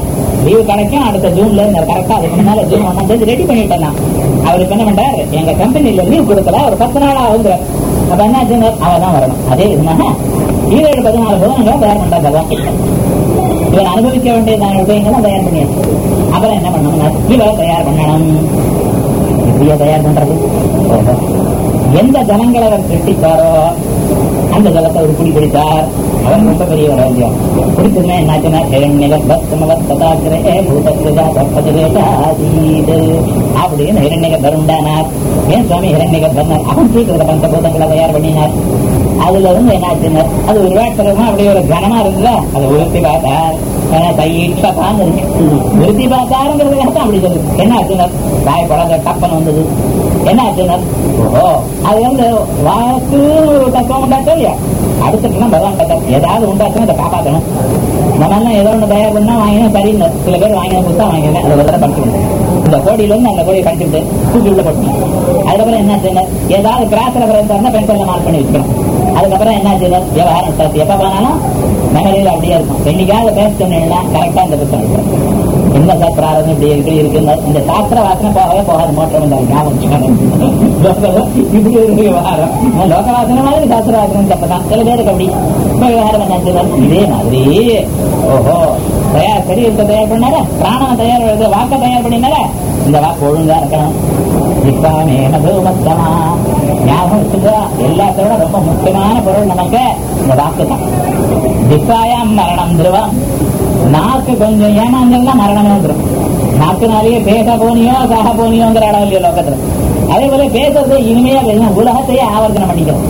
லீவு கிடைக்கும் அடுத்த ஜூன்ல இந்த கரெக்டா அதுக்கு முன்னால ஜூன் ஒன்னாம் தேதி ரெடி பண்ணிட்டேன் நான். அவர் இப்ப என்ன பண்றாரு எங்க கம்பெனில லீவ் கொடுக்கல ஒரு பத்து நாள் ஆகுங்கிற அப்ப என்ன ஆச்சுங்க அவன் தான் வரணும் அதே விதமாக ஈரேழு பதினாலு புதன்களை தயார் பண்றாங்க பகவான் இவன் அனுபவிக்க வேண்டிய நான் விஷயங்களும் தயார் பண்ணியாச்சு அப்புறம் என்ன பண்ணணும் இவரை தயார் பண்ணணும் இப்படியா தயார் பண்றது ஓஹோ. எந்த ஜனங்களை அவர் சிருஷ்டித்தாரோ அந்த ஜலத்தை அவர் குடி பிடித்தார் அவர் ரொம்ப பெரிய ஒரு ராஜ்யம் பிடிச்சதுமே என்னாச்சுன்னா ஹிரண்யகர்பஸ்தமவத்ததாகிரே பூதகிருதா தப்பதிரேதாதீது அப்படின்னு ஹிரண்யகர்பர் உண்டானார் ஏன் சுவாமி ஹிரண்யகர்பர்னார் அவன் சீக்கிரத்தை பஞ்சபூதங்களை தயார் பண்ணினார் அதுல இருந்து என்னாச்சுன்னா அது ஒரு வேட்டரமா அப்படியே ஒரு கனமா இருந்ததா அதை உறுத்தி பார்த்தார் தையீட்சதான் இருக்கு உறுதி பார்த்தாருங்கிறதுக்காக தான் அப்படி சொல்லுது என்ன ஆச்சுன்னா வாய் பழங்க டப்பன் வந்தது என்ன ஆச்சுன்னா ஓஹோ அது வந்து வாக்கு தத்துவம் உண்டாச்சோ இல்லையா அடுத்துட்டுலாம் பகவான் தத்துவம் ஏதாவது உண்டாச்சுன்னா அதை காப்பாற்றணும் நம்ம எல்லாம் ஏதோ ஒன்று தயார் பண்ணா வாங்கினா சரின்னு சில பேர் வாங்கின புத்தகம் வாங்கினேன் அதை ஒரு தடவை படிச்சுக்கணும் இந்த கோடியில இருந்து அந்த கோடியை படிச்சுட்டு தூக்கி உள்ள போட்டணும் அதுக்கப்புறம் என்ன ஆச்சுன்னா ஏதாவது கிராஸ் ரெஃபரன்ஸ் இருந்தா பென்சில்ல மார்க் பண்ணி வச்சுக்கணும் அதுக்கப்புறம் என்ன ஆச்சுன்னா விவகாரம் ஸ்டார்ட் எப்ப போனாலும் மெமரியில் அப்படியே இருக்கும் என்னைக்காவது பேச சொன்னீங்கன்னா கரெக்டா இந்த புத்தகம் இருக்கும் என்ன சார் பிராரதம் இப்படி இருக்கு இருக்குன்னு இந்த சாஸ்திர வாசனை போகவே போகாது மோட்டம் இந்த ஞாபகம் வச்சுக்கணும். இப்படி ஒரு விவகாரம் நான் லோக வாசனை மாதிரி சாஸ்திர வாசனை தப்பதான் சில பேருக்கு அப்படி இப்ப விவகாரம் என்ன இதே மாதிரி ஓஹோ தயார் சரீரத்தை தயார் பண்ணார பிராணம் தயார் இது வாக்க தயார் பண்ணினார இந்த வாக்கு ஒழுங்கா இருக்கணும் விஸ்வாமே மதுமத்தமா ஞாபகம் வச்சுக்கோ எல்லாத்தோட ரொம்ப முக்கியமான பொருள் நமக்கு இந்த வாக்கு தான் திசாயாம் மரணம் துருவம் நாக்கு கொஞ்சம் ஏமாந்தா மரணமே வந்துடும் நாக்குனாலேயே பேச போனியோ சாக போனியோங்கிற இடம் இல்லையோ லோகத்துல அதே போல பேசுறது இனிமையா பேசணும் உலகத்தையே ஆவர்த்தனம் பண்ணிக்கிறோம்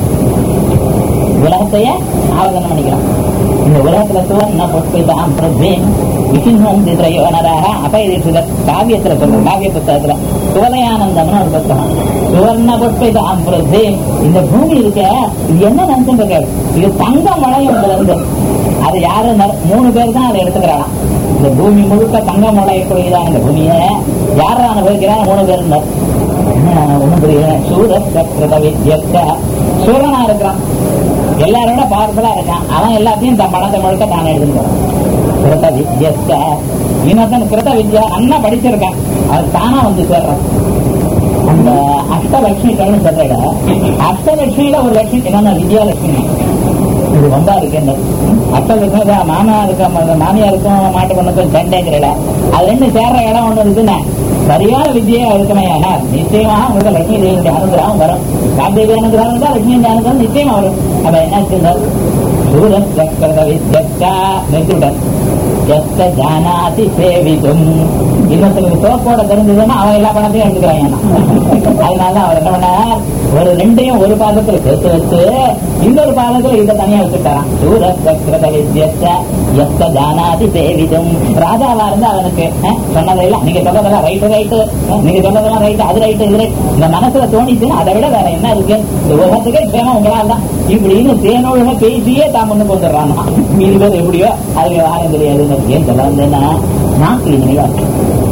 உலகத்தையே ஆவர்த்தனம் பண்ணிக்கிறோம் இந்த உலகத்துல சுவர்ண புஷ்பிதாம் பிரத்வீன் விசின்வந்தி திரையோனராக அபயதீட்சிதர் காவியத்துல சொல்றோம் காவிய புத்தகத்துல சுவலயானந்தம்னு ஒரு புத்தகம் சுவர்ண புஷ்பிதாம் பிரத்வீன் இந்த பூமி இருக்க இது என்ன நினைச்சுட்டு இருக்காரு இது தங்கம் மழையும் இதுல இருந்து அது யாரு நர்- மூணு பேர் தான் அதை எடுத்துக்கிறாராம் இந்த பூமி முழுக்க தங்கம் மழையக்கூடியதான் இந்த பூமியை யாரும் அனுபவிக்கிறாங்க மூணு பேர் இருந்தார் ஒண்ணும் புரியல சூரஸ்கிருத வித்யஸ்த சூரனா இருக்கிறான் எல்லாரோட பவர்ஃபுல்லா இருக்கான் அவன் எல்லாத்தையும் தன் பணத்தை முழுக்க தான் எடுத்துட்டு போறான் கிருத வித்யஸ்த இன்னொருத்தன் கிருத வித்யா அண்ணா படிச்சிருக்கான் அவர் தானா வந்து சேர்றான் அந்த அஷ்டலட்சுமிகள்னு சொல்ற அஷ்டலட்சுமியில ஒரு லட்சுமி என்னன்னா வித்யாலட்சுமி இது வந்தா இருக்கு அஷ்டலட்சுமி தான் மாமா இருக்கும் அந்த மாமியாருக்கும் மாட்டு பொண்ணுக்கும் சண்டைங்கிறல அது ரெண்டு சேர்ற இடம் ஒண்ணு இருக்குன்னு சரியான வித்தியா இருக்குமே ஆனால் நிச்சயமாக உங்களுக்கு லட்சுமி தேவியுடைய அனுகிரகம் வரும் காந்தேவி அனுகிரகம் தான் லட்சுமி அனுகிரகம் நிச்சயமா வரும் அப்ப என்ன சொல்றார் சூரன் சக்கர வித்யஸ்தா நிறுத்திவிட்டார் எத்த ஜானாதி சேவிதும் இன்னொருத்தருக்கு சோப்போட தெரிஞ்சதுன்னா அவன் எல்லா பணத்தையும் எடுத்துக்கிறாங்க அதனால அவர் என்ன பண்ணார் ஒரு ரெண்டையும் ஒரு பாதத்துல சேர்த்து வச்சு இன்னொரு பாதத்துல இதை தனியா வச்சுட்டாராம் சூரசக்கிரத வித்யஸ்த எத்த ஜானாதி சேவிதும் ராஜாவா இருந்தா அவனுக்கு அஹ், சொன்னதெல்லாம் நீங்க சொல்றதெல்லாம் ரைட்டு ரைட்டு நீங்க சொல்றதெல்லாம் ரைட்டு அது ரைட்டு இது right. இந்த மனசுல தோணிச்சுன்னா அதை விட வேற என்ன இருக்கு இந்த உலகத்துக்கே க்ஷேமம் உங்களால் தான் இப்படின்னு தேனொழுக பேசியே தான் முன்னுக்கு வந்துடுறான் மீதி பேர் எப்படியோ அதுக்கு யாரும் தெரியாதுன்னு ஏன் சொல்ல வந்தேன்னா நாக்கு இனிமையா இருக்கு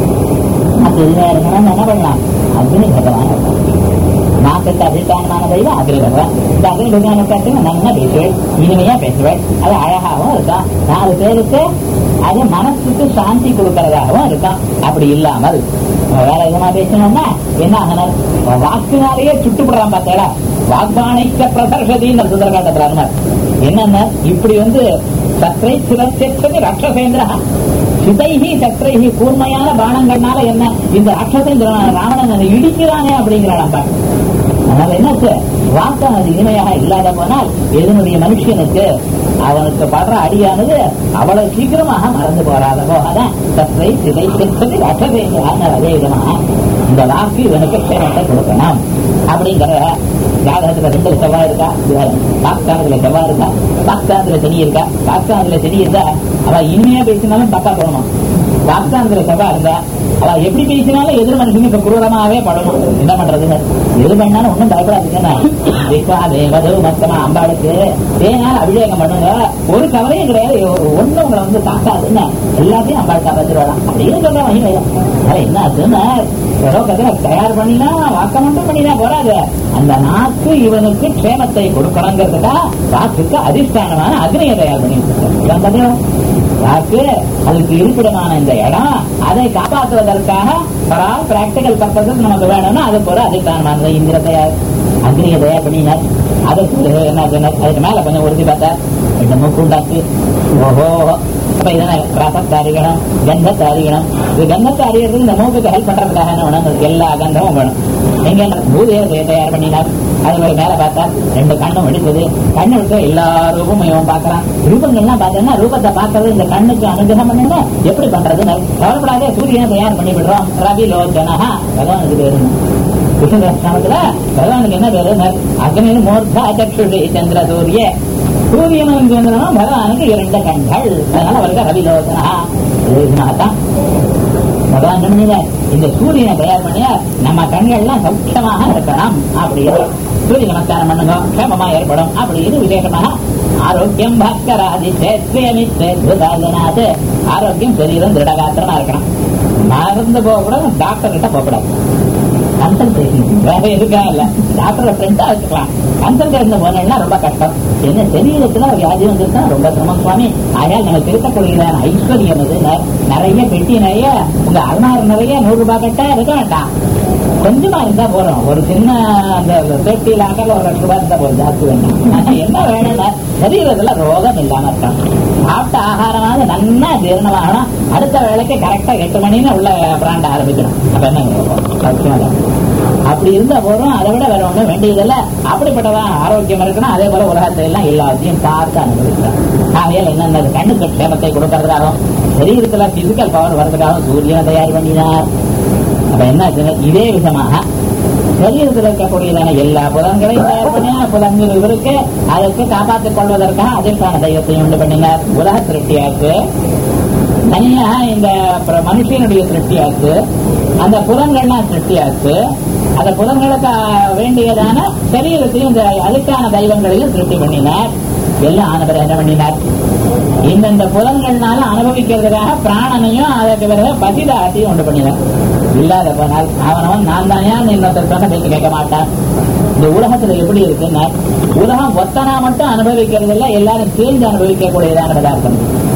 நாக்கு இனிமையா இருக்கணும்னு என்ன பண்ணலாம் அக்னி பகவான் நாக்குக்கு அதிஷ்டானமான தெய்வம் அக்னி பகவான் இந்த அக்னி பகவானை பார்த்தீங்கன்னா நல்லா பேசுவேன் இனிமையா பேசுவேன் அது அழகாகவும் இருக்கும் நாலு பேருக்கு அது மனசுக்கு சாந்தி கொடுக்கறதாகவும் இருக்கும் அப்படி இல்லாமல் வேற விதமா பேசணும்னா என்ன ஆகணும் வாக்குனாலேயே சுட்டுப்படுறான் பார்த்தேடா வாக்பாணிக்க பிரதர்ஷதின்னு சுந்தரகாண்டத்துல என்னன்னா இப்படி வந்து சத்ரை சிரச்செச்சது ரக்ஷசேந்திரா சிதைஹி சத்ரைஹி கூர்மையான பானங்கள்னால என்ன இந்த ராட்சசேந்திர ராவணன் இடிக்கிறானே அப்படிங்கிறான் பாரு அதனால என்னாச்சு வாக்கம் அது இனிமையாக இல்லாத போனால் எதனுடைய மனுஷனுக்கு அவனுக்கு படுற அடியானது அவ்வளவு சீக்கிரமாக மறந்து போறாத போகாதான் சத்தை சிதை செற்பது ரசவேங்கிறாங்க அதே விதமாக இந்த வாக்கு இவனுக்கு க்ஷேமத்தை கொடுக்கணும் அப்படிங்கிற ஜாதகத்துல ரெண்டு செவ்வாய் இருக்கா பாக்தானத்துல செவ்வாய் இருக்கா பாக்தானத்துல சனி இருக்கா பாக்தானத்துல சனி இருந்தா அவ இனிமையா பேசினாலும் தப்பா போகணும் பாக்தானத்துல செவ்வாய் இருந்தா அவ எப்படி பேசினாலும் எதிர் மனுஷங்க இப்ப குரூரமாவே படணும் என்ன பண்றதுன்னு எது பண்ணாலும் ஒண்ணும் பயப்படாதுங்கன்னா தேவது மொத்தமா அம்பாளுக்கு தேனால் அபிஷேகம் பண்ணுங்க ஒரு கவலையும் கிடையாது ஒண்ணு உங்களை வந்து தாக்காதுன்னு எல்லாத்தையும் அம்பாள் காப்பாத்திருவாளாம் அப்படின்னு சொல்ற மகிமை அது என்ன ஆச்சுன்னா லோகத்துல தயார் பண்ணினா வாக்க மட்டும் பண்ணினா போறாது அந்த நாக்கு இவனுக்கு க்ஷேமத்தை கொடுக்கணுங்கிறதுக்கா வாக்குக்கு அதிஷ்டானமான அக்னியை தயார் பண்ணி வச்சிருக்காங்க வாக்கு அதுக்கு இருப்பிடமான இந்த இடம் அதை காப்பாற்றுவதற்காக பரால் பிராக்டிக்கல் பர்பஸஸ் நமக்கு வேணும்னா அது போல அதுக்கான இந்திர தயார் அக்னியை தயார் பண்ணினார் அதுக்கு என்ன சொன்னார் அதுக்கு மேல கொஞ்சம் உறுதி பார்த்தா இந்த மூக்கு உண்டாக்கு ஓஹோ அப்ப இதனை ரசத்தை அறியணும் கந்தத்தை அறியணும் இது கந்தத்தை அறியறதுக்கு இந்த மூக்குக்கு ஹெல்ப் பண்றதுக்காக என்ன வேணும் எல்லா கந்தமும் வேணும் எங்க பூதேவதையை தயார் பண்ணினார் அது மாதிரி மேல பார்த்தா ரெண்டு கண்ணும் எடுக்குது கண்ணு விட்டு எல்லா ரூபமும் இவன் பார்க்கறான் ரூபங்கள்லாம் பார்த்தோம்னா ரூபத்தை பார்க்கறது இந்த கண்ணுக்கு அனுகிரகம் பண்ணுங்க எப்படி பண்றது கவலைப்படாதே சூரியனை தயார் பண்ணி விடுறோம் ரவி லோச்சனஹா பகவானுக்கு பேரு கிருஷ்ணகிருஷ்ணத்துல பகவானுக்கு என்ன பேரு அக்னி மூர்த்தா சக்ஷுஷி சந்திர சூரிய சூரியனும் சந்திரனும் பகவானுக்கு இரண்டு கண்கள் அதனால அவருக்கு ரவிலோச்சனா தான் பகவான் என்ன பண்ணினார்? இந்த சூரியனை தயார் பண்ணிய நம்ம கண்கள்லாம் சௌக்கியமாக இருக்கணும் அப்படின்னு சூரிய நமஸ்காரம் பண்ணுங்க க்ஷேமமா ஏற்படும் அப்படின்னு விசேஷமாக ஆரோக்கியம் பாஸ்கராதி சேத்வயமித்வேத்புதாஜனாத் ஆரோக்கியம் சரீரம் திருடகாத்திரமா இருக்கணும் மறந்து போக கூட டாக்டர் கிட்ட போகக்கூடாது கன்சல்டேஷன் வேற எதுக்காக இல்ல டாக்டரை ஃப்ரெண்டா வச்சுக்கலாம் கன்சல்டேஷன் போனேன்னா ரொம்ப கஷ்டம் என்ன சரீரத்துல வியாதி வந்துருந்தா ரொம்ப சிரமம் சுவாமி ஆகையால் நமக்கு இருக்கக்கூடியதான ஐஸ்வர்யம் இது ந- நிறைய பெட்டி நிறைய உங்க அலமாரி நிறைய நூறு ரூபாய் கட்ட இருக்க வேண்டாம் கொஞ்சமா இருந்தா போறோம் ஒரு சின்ன அந்த சேஃப்டி லாக்கர்ல ஒரு லட்ச ரூபாய் இருந்தா போதும் ஜாஸ்தி வேண்டாம் ஆனா என்ன வேணும்னா சரீரத்துல ரோகம் இல்லாம இருக்கணும் சாப்பிட்ட ஆகாரமாவது நல்லா ஜீரணமாகணும் அடுத்த வேலைக்கு கரெக்டா எட்டு மணின்னு உள்ள பிராண்ட ஆரம்பிக்கணும் அப்ப என்ன சௌக்கியமா தான். அப்படி இருந்தா போறோம் அதை விட வேற ஒண்ணும் வேண்டியதில்ல அப்படிப்பட்டதான் ஆரோக்கியம் இருக்கணும் அதே போல உலகத்தை எல்லாம் எல்லாத்தையும் பார்த்து அனுபவிக்கிறோம் ஆகையால் என்னென்ன கண்ணுக்கு க்ஷேமத்தை கொடுக்கறதுக்காகவும் சரீரத்துல பிசிக்கல் பவர் வர்றதுக்காகவும் சூரியனை தயார் பண்ணினார் அப்ப என்ன ஆச்சுன்னா, இதே விதமாக சரீரத்தில் இருக்கக்கூடியதான எல்லா புலன்களையும் தயார் பண்ணினா புலன்கள் இவருக்கு அதற்கு காப்பாற்றிக் கொள்வதற்காக அதற்கான தெய்வத்தையும் உண்டு பண்ணினார் உலக திருஷ்டியாக்கு தனியாக இந்த பிர- மனுஷனுடைய திருஷ்டியாக்கு அந்த புலன்கள்லாம் திருஷ்டியாக்கு அந்த புலன்களுக்கு வேண்டியதான சரீரத்தையும் இந்த அதுக்கான தெய்வங்களையும் திருஷ்டி பண்ணினார் எல்லாம் ஆனவர் என்ன பண்ணினார் இந்தந்த புலன்கள்னால அனுபவிக்கிறதுக்காக பிராணனையும் அதற்கு பிறகு பசிதாத்தையும் உண்டு பண்ணினார் இல்லாத போனால் அவனவன் நான் தானே இன்னொருத்தர் சொன்ன பேச்சு கேட்க மாட்டான் இந்த உலகத்துல எப்படி இருக்குன்னா உலகம் ஒத்தனா மட்டும் அனுபவிக்கிறது இல்ல எல்லாரும் சேர்ந்து அனுபவிக்கக்கூடியதான பதார்த்தம்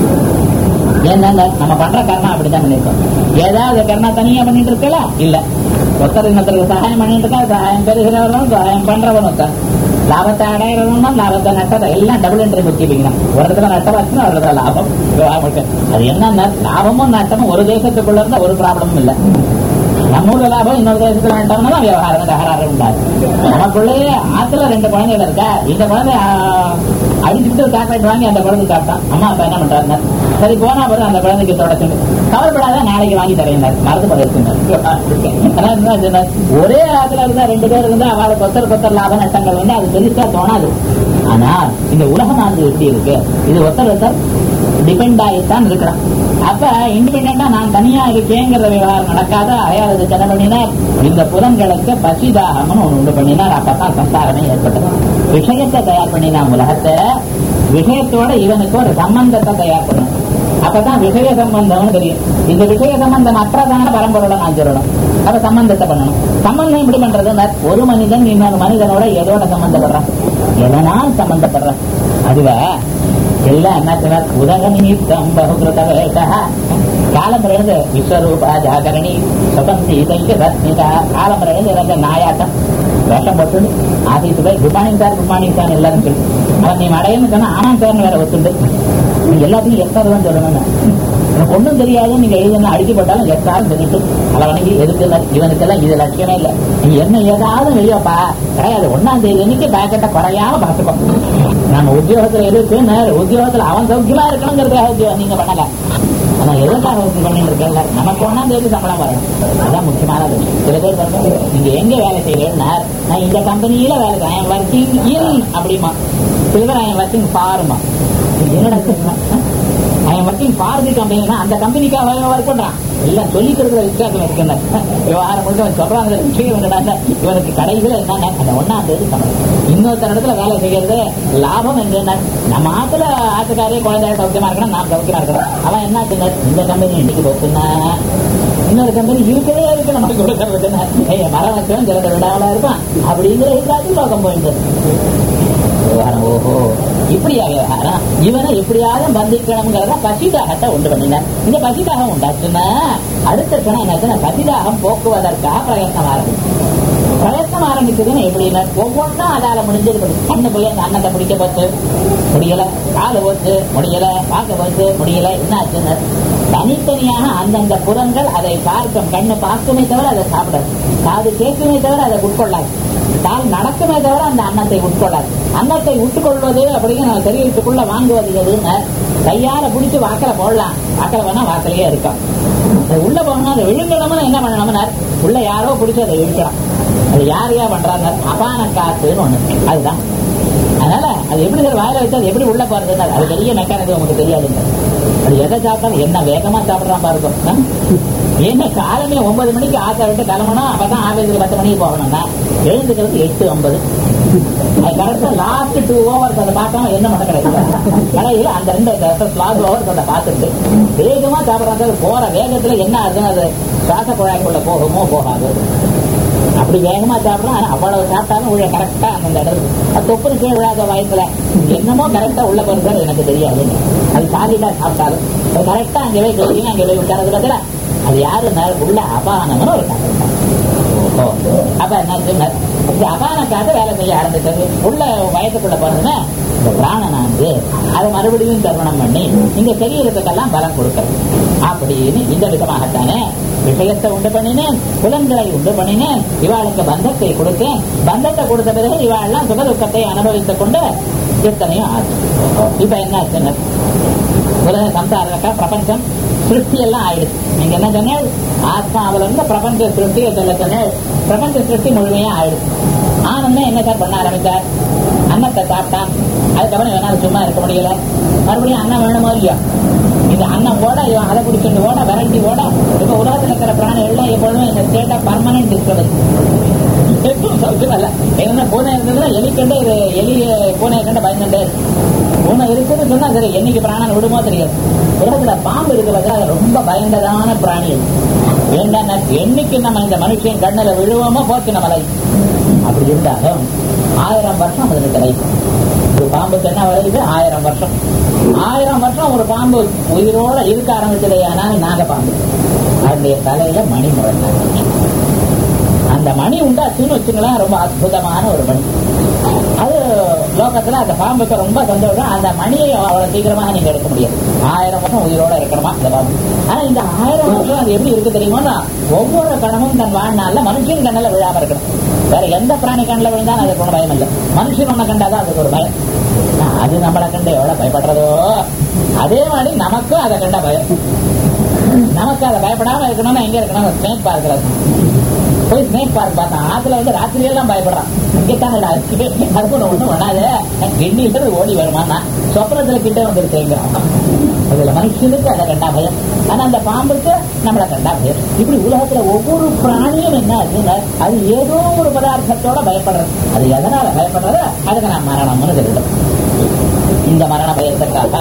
ஏன்னா நம்ம பண்ற கர்மா அப்படிதான் பண்ணிருக்கோம் ஏதாவது கர்மா தனியா பண்ணிட்டு இருக்கல இல்ல ஒருத்தர் இன்னொருத்தருக்கு சகாயம் பண்ணிட்டு இருக்கா சகாயம் பெறுகிறவரும் சகாயம் பண்றவனும் ஒருத்தன் லாபத்தை அடையிறவனும் லாபத்தை நட்டத்தை எல்லாம் டபுள் என்ட்ரி புக்கிப்பீங்க ஒரு இடத்துல நட்டம் ஆச்சுன்னா ஒரு இடத்துல லாபம் லாபம் இருக்கு. அது என்ன லாபமும் நட்டமும் ஒரு தேசத்துக்குள்ள இருந்தா ஒரு ப்ராப்ளமும் இல்லை நம்ம ஊர்ல லாபம் இன்னொரு தேசத்துல நட்டம்னா தான் விவகாரம் தகராறு உண்டாது நமக்குள்ளேயே ஆத்துல ரெண்டு குழந்தைகள் இருக்கா இந்த குழந்தை ஆ, அடிச்சுட்டு சாக்லேட் வாங்கி அந்த குழந்தை சாப்பிட்டான் அம்மா அப்பா என்ன பண்றாருன்னா சரி போனா பிறகு அந்த குழந்தைக்கு தொடச்சுட்டு கவலைப்படாத நாளைக்கு வாங்கி தரேன் மருந்து பதவிச்சுனார் ஒரே ஆத்துல இருந்தா ரெண்டு பேர் இருந்தா அவளுக்கு கொத்தர் கொத்தர் லாப நட்டங்கள் வந்து அது பெருசா தோணாது ஆனா இந்த உலகமானது எப்படி இருக்கு இது ஒருத்தர் ஒருத்தர் டிபெண்ட் ஆகித்தான் இருக்கிறான் அப்ப இண்டிபெண்டா நான் தனியா இருக்கேங்கிற விவகாரம் நடக்காத அயாவது என்ன பண்ணினார் இந்த புலன்களுக்கு பசிதாகம்னு ஒண்ணு உண்டு பண்ணினார் அப்பதான் சம்சாரமே ஏற்பட்டது விஷயத்தை தயார் பண்ணினான் உலகத்தை விஷயத்தோட இவனுக்கு ஒரு சம்பந்தத்தை தயார் பண்ணணும் அப்பதான் விஷய சம்பந்தம்னு தெரியும் இந்த விஷய சம்பந்தம் அற்றதான பரம்பரோட நான் சொல்லணும் அப்ப சம்பந்தத்தை பண்ணணும் சம்பந்தம் எப்படி பண்றதுன்னா ஒரு மனிதன் இன்னொரு மனிதனோட எதோட சம்பந்தப்படுறான் எதனால் சம்பந்தப்படுறான் அதுவா எல்லாம் என்ன சொன்னார் உதக நிமித்தம் பகுகிருத வேஷா காலம்பரையிலிருந்து விஸ்வரூபா ஜாகரணி சுகந்தி தைக்க ரத்னிகா காலம்பரையிலிருந்து எனக்கு நாயாட்டம் வேஷம் போட்டு ஆஃபீஸ் போய் good morning sir good morning sir எல்லாரும் சொல்லி அவன் நீ அடையன்னு சொன்னா ஆமாம் சார்னு வேற ஒத்துண்டு நீங்க எல்லாத்தையும் எஸ்ஆர் தான் சொல்லணும்னு எனக்கு ஒன்றும் தெரியாது நீங்க எழுதுனா அடிக்க போட்டாலும் எஸ்ஆர் சொல்லிட்டு அளவணைக்கு எதுக்கு இல்லை இவனுக்கெல்லாம் இது லட்சியமே இல்லை நீ என்ன ஏதாவது வெளியப்பா கிடையாது ஒன்னாம் தேதி அன்னைக்கு பேக்கெட்டை குறையாம பார்த்துக்கோ நம்ம உத்தியோகத்துல எதுக்கு நேர் உத்தியோகத்துல அவன் சௌக்கியமா இருக்கணுங்கிறதுக்காக உத்தியோகம் நீங்க பண்ணல ஆனா எதுக்காக ஒர்க் பண்ணிட்டு இருக்கல நமக்கு ஒன்னாம் தேதி சம்பளம் வரணும் அதான் முக்கியமானது சில பேர் பாருங்க நீங்க எங்க வேலை செய்யறேன்னா நான் இந்த கம்பெனியில வேலை செய்யறேன் ஒர்க்கிங் இன் அப்படிமா சில பேர் ஐ ஒர்க்கிங் ஃபார்மா என்னடா ஐ ஒர்க்கிங் ஃபார் தி கம்பெனினா அந்த கம்பெனிக்காக ஒர்க் பண்றான் எல்லாம் சொல்லிக் கொடுக்குற வித்தியாசம் இருக்குன்னு விவகாரம் முழுக்க அவன் சொல்றாங்க விஷயம் என்னடா இவனுக்கு கடைகள் என்னன்னா அந்த ஒன்னாம் தேதி சம்பளம் இன்னொருத்தர் இடத்துல வேலை செய்யறது லாபம் என்ன நம்ம ஆத்துல ஆத்துக்காரே குழந்தைய சௌக்கியமா இருக்கணும் நான் சௌக்கியமா இருக்கணும் அவன் என்ன சொன்னார் இந்த கம்பெனி இன்னைக்கு போச்சுன்னா இன்னொரு கம்பெனி இருக்கவே இருக்கு நமக்கு கொடுக்கறதுன்னா ஏய் மரம் வச்சவன் சில விடாமலா இருப்பான் அப்படிங்கிற எல்லாத்தையும் நோக்கம் போயிட்டு விவகாரம் ஓஹோ இப்படியா விவகாரம் இவனை எப்படியாவது பந்திக்கணுங்கிறத பசிதாகத்தை உண்டு பண்ணினார் இந்த பசிதாகம் உண்டாச்சுன்னா அடுத்த கணம் என்னாச்சுன்னா பசிதாகம் போக்குவதற்காக பிரயத்னம் ஆரம்பிச்சு பிரயத்னம் ஆரம்பிச்சதுன்னு எப்படின்னா ஒவ்வொன்றும் அதால முடிஞ்சிருக்குது கண்ணு போய் அந்த அன்னத்தை பிடிக்க போச்சு முடியல காலு போச்சு முடியல பார்க்க போச்சு முடியல என்ன ஆச்சுன்னு தனித்தனியாக அந்தந்த புறங்கள் அதை பார்க்கும் கண்ணு பார்க்குமே தவிர அதை சாப்பிடாது காது கேட்குமே தவிர அதை உட்கொள்ளாது கால் நடக்குமே தவிர அந்த அன்னத்தை உட்கொள்ளாது அன்னத்தை உட்கொள்வது அப்படிங்கிற நம்ம சரீரத்துக்குள்ள வாங்குவது எதுன்னு கையால பிடிச்சு வாக்கல போடலாம் வாக்கல வேணா வாக்கலையே இருக்கும் அது உள்ள போகணும் அதை விழுங்கணும்னு என்ன பண்ணணும்னா உள்ள யாரோ பிடிச்சி அதை இழுக்கலாம் அது யார் யார் பண்றாங்க அபான காத்துன்னு ஒண்ணு அதுதான் அதனால அது எப்படி சார் வாயில வச்சு அது எப்படி உள்ள போறதுன்னு அது பெரிய மெக்கானிசம் உங்களுக்கு தெரியாதுங்க அது எதை சாப்பிட்டாலும் என்ன வேகமா சாப்பிடுறான் பாருங்க ஏன்னா காலமே ஒன்பது மணிக்கு ஆசை விட்டு கிளம்பணும் அப்பதான் ஆபீஸுக்கு பத்து மணிக்கு போகணும்னா எழுந்துக்கிறது எட்டு ஒன்பது அது கரெக்டா லாஸ்ட் டூ ஓவர்ஸ் அதை பார்க்காம என்ன பண்ண கிடையாது கடையில் அந்த ரெண்டு லாஸ்ட் ஓவர்ஸ் அதை பார்த்துட்டு வேகமா சாப்பிடுறாங்க போற வேகத்துல என்ன ஆகுதுன்னு அது சுவாச குழாய்க்குள்ள போகுமோ போகாது அப்படி வேகமா சாப்பிடுறோம் ஆனா அவ்வளவு சாப்பிட்டாலும் உள்ள கரெக்டா அந்த இடத்துல அது தொப்புன்னு கீழே விழாத வயசுல என்னமோ கரெக்டா உள்ள போறது எனக்கு தெரியாது அது சாலிட்டா சாப்பிட்டாலும் அது கரெக்டா அங்கே போய் கழிவு அங்கே போய் விட்டாரது பார்த்தா அது யாரு உள்ள அபானம்னு ஒரு காரணம் ஓஹோ அப்ப என்ன இந்த அபானக்காக வேலை செய்ய ஆரம்பிச்சது உள்ள வயசுக்குள்ள போறதுன்னா இந்த பிராணனாந்து அதை மறுபடியும் தர்மணம் பண்ணி இந்த சரீரத்துக்கெல்லாம் பலம் கொடுக்கிறது அப்படின்னு இந்த விதமாகத்தானே விஷயத்தை உண்டு பண்ணினேன் புலன்களை உண்டு பண்ணினேன் இவாளுக்கு பந்தத்தை கொடுத்தேன் பந்தத்தை கொடுத்த பிறகு இவாள்லாம் சுகதுக்கத்தை அனுபவித்துக் கொண்டு எத்தனையோ ஆச்சு இப்ப என்ன ஆச்சுன்னு உலக சம்சாரக்கா பிரபஞ்சம் சிருஷ்டி எல்லாம் ஆயிடுச்சு நீங்க என்ன சொன்னேன் ஆத்மாவில இருந்து பிரபஞ்ச சிருஷ்டியை சொல்ல சொன்னேன் பிரபஞ்ச சிருஷ்டி முழுமையா ஆயிடுச்சு ஆனந்தம் என்ன சார் பண்ண ஆரம்பிச்சார் அன்னத்தை சாப்பிட்டான் அதுக்கப்புறம் இவனால சும்மா இருக்க முடியல மறுபடியும் அன்னம் வேணுமோ இல்லையோ இது அன்னம் ஓட இவன் அதை குடிச்சுட்டு ஓட வெரைட்டி ஓட இப்ப உலகத்தில் இருக்கிற பிராணிகள்லாம் எப்பொழுதும் இந்த ஸ்டேட் ஆஃப் பர்மனன்ட் டிஸ்டர்பன்ஸ் எப்பவும் சௌக்கியமல்ல ஏன்னா பூனை இருந்ததுன்னா எலி கண்டு இது எலி பூனையை கண்டு பயந்துட்டு பூனை இருக்குன்னு சொன்னா சரி என்னைக்கு பிராணன் விடுமோ தெரியாது உலகத்துல பாம்பு இருக்கிறது அது ரொம்ப பயந்ததான பிராணி அது வேண்டாம் என்னைக்கு நம்ம இந்த மனுஷன் கண்ணுல விழுவோமோ போச்சு நம்ம life. அப்படி இருந்தாலும் ஆயிரம் வருஷம் அதுக்கு கிடைக்கும் ஒரு பாம்புக்கு என்ன விளையுது ஆயிரம் வருஷம் ஆயிரம் வருஷம் ஒரு பாம்பு உயிரோட இருக்க ஆரம்பிச்சதே ஆனால் நாக பாம்பு அதனுடைய தலையில மணி முழங்க அந்த மணி உண்டாச்சுன்னு வச்சுங்களேன் ரொம்ப அற்புதமான ஒரு மணி அது லோகத்துல அந்த பாம்புக்கு ரொம்ப சந்தோஷம் அந்த மணியை அவ்வளவு சீக்கிரமாக நீங்க எடுக்க முடியாது ஆயிரம் வருஷம் உயிரோட இருக்கணுமா அந்த பாம்பு ஆனா இந்த ஆயிரம் வருஷம் அது எப்படி இருக்கு தெரியுமா ஒவ்வொரு கணமும் தன் வாழ்நாள்ல மனுஷன் கண்ணில் விழாம இருக்கணும் வேற எந்த பிராணி கண்ணில் விழுந்தாலும் அதுக்கு ஒன்றும் பயம் இல்லை மனுஷன் ஒண்ணு கண்டாதான் அதுக்கு ஒரு பயம் ஆனா, அது நம்மளை கண்டு எவ்வளவு பயப்படுறதோ அதே மாதிரி நமக்கும் அதை கண்டா பயம் நமக்கு அதை பயப்படாம இருக்கணும்னா எங்க இருக்கணும் ஸ்னேக் பார்க்கிறது போய் ஸ்னேக் பார்க் பார்த்தான் ஆத்துல வந்து ராத்திரி எல்லாம் பயப்படுறான் இங்கத்தானே அதுக்கு ஒண்ணும் பண்ணாது கிண்ணிட்டு ஓடி வருமானா சொப்னத்துல கிட்ட வந்துருச்சேங்கிறான் அதுல மனுஷனுக்கு அதை கண்டா பயம் ஆனா அந்த பாம்புக்கு நம்மளை கண்டா பயம் இப்படி உலகத்துல ஒவ்வொரு பிராணியும் என்ன ஆச்சுன்னா அது ஏதோ ஒரு பதார்த்தத்தோட பயப்படுறது அது எதனால பயப்படுறது அதுக்கு நான் மரணம்னு தெரியும் இந்த மரண பயத்துக்காக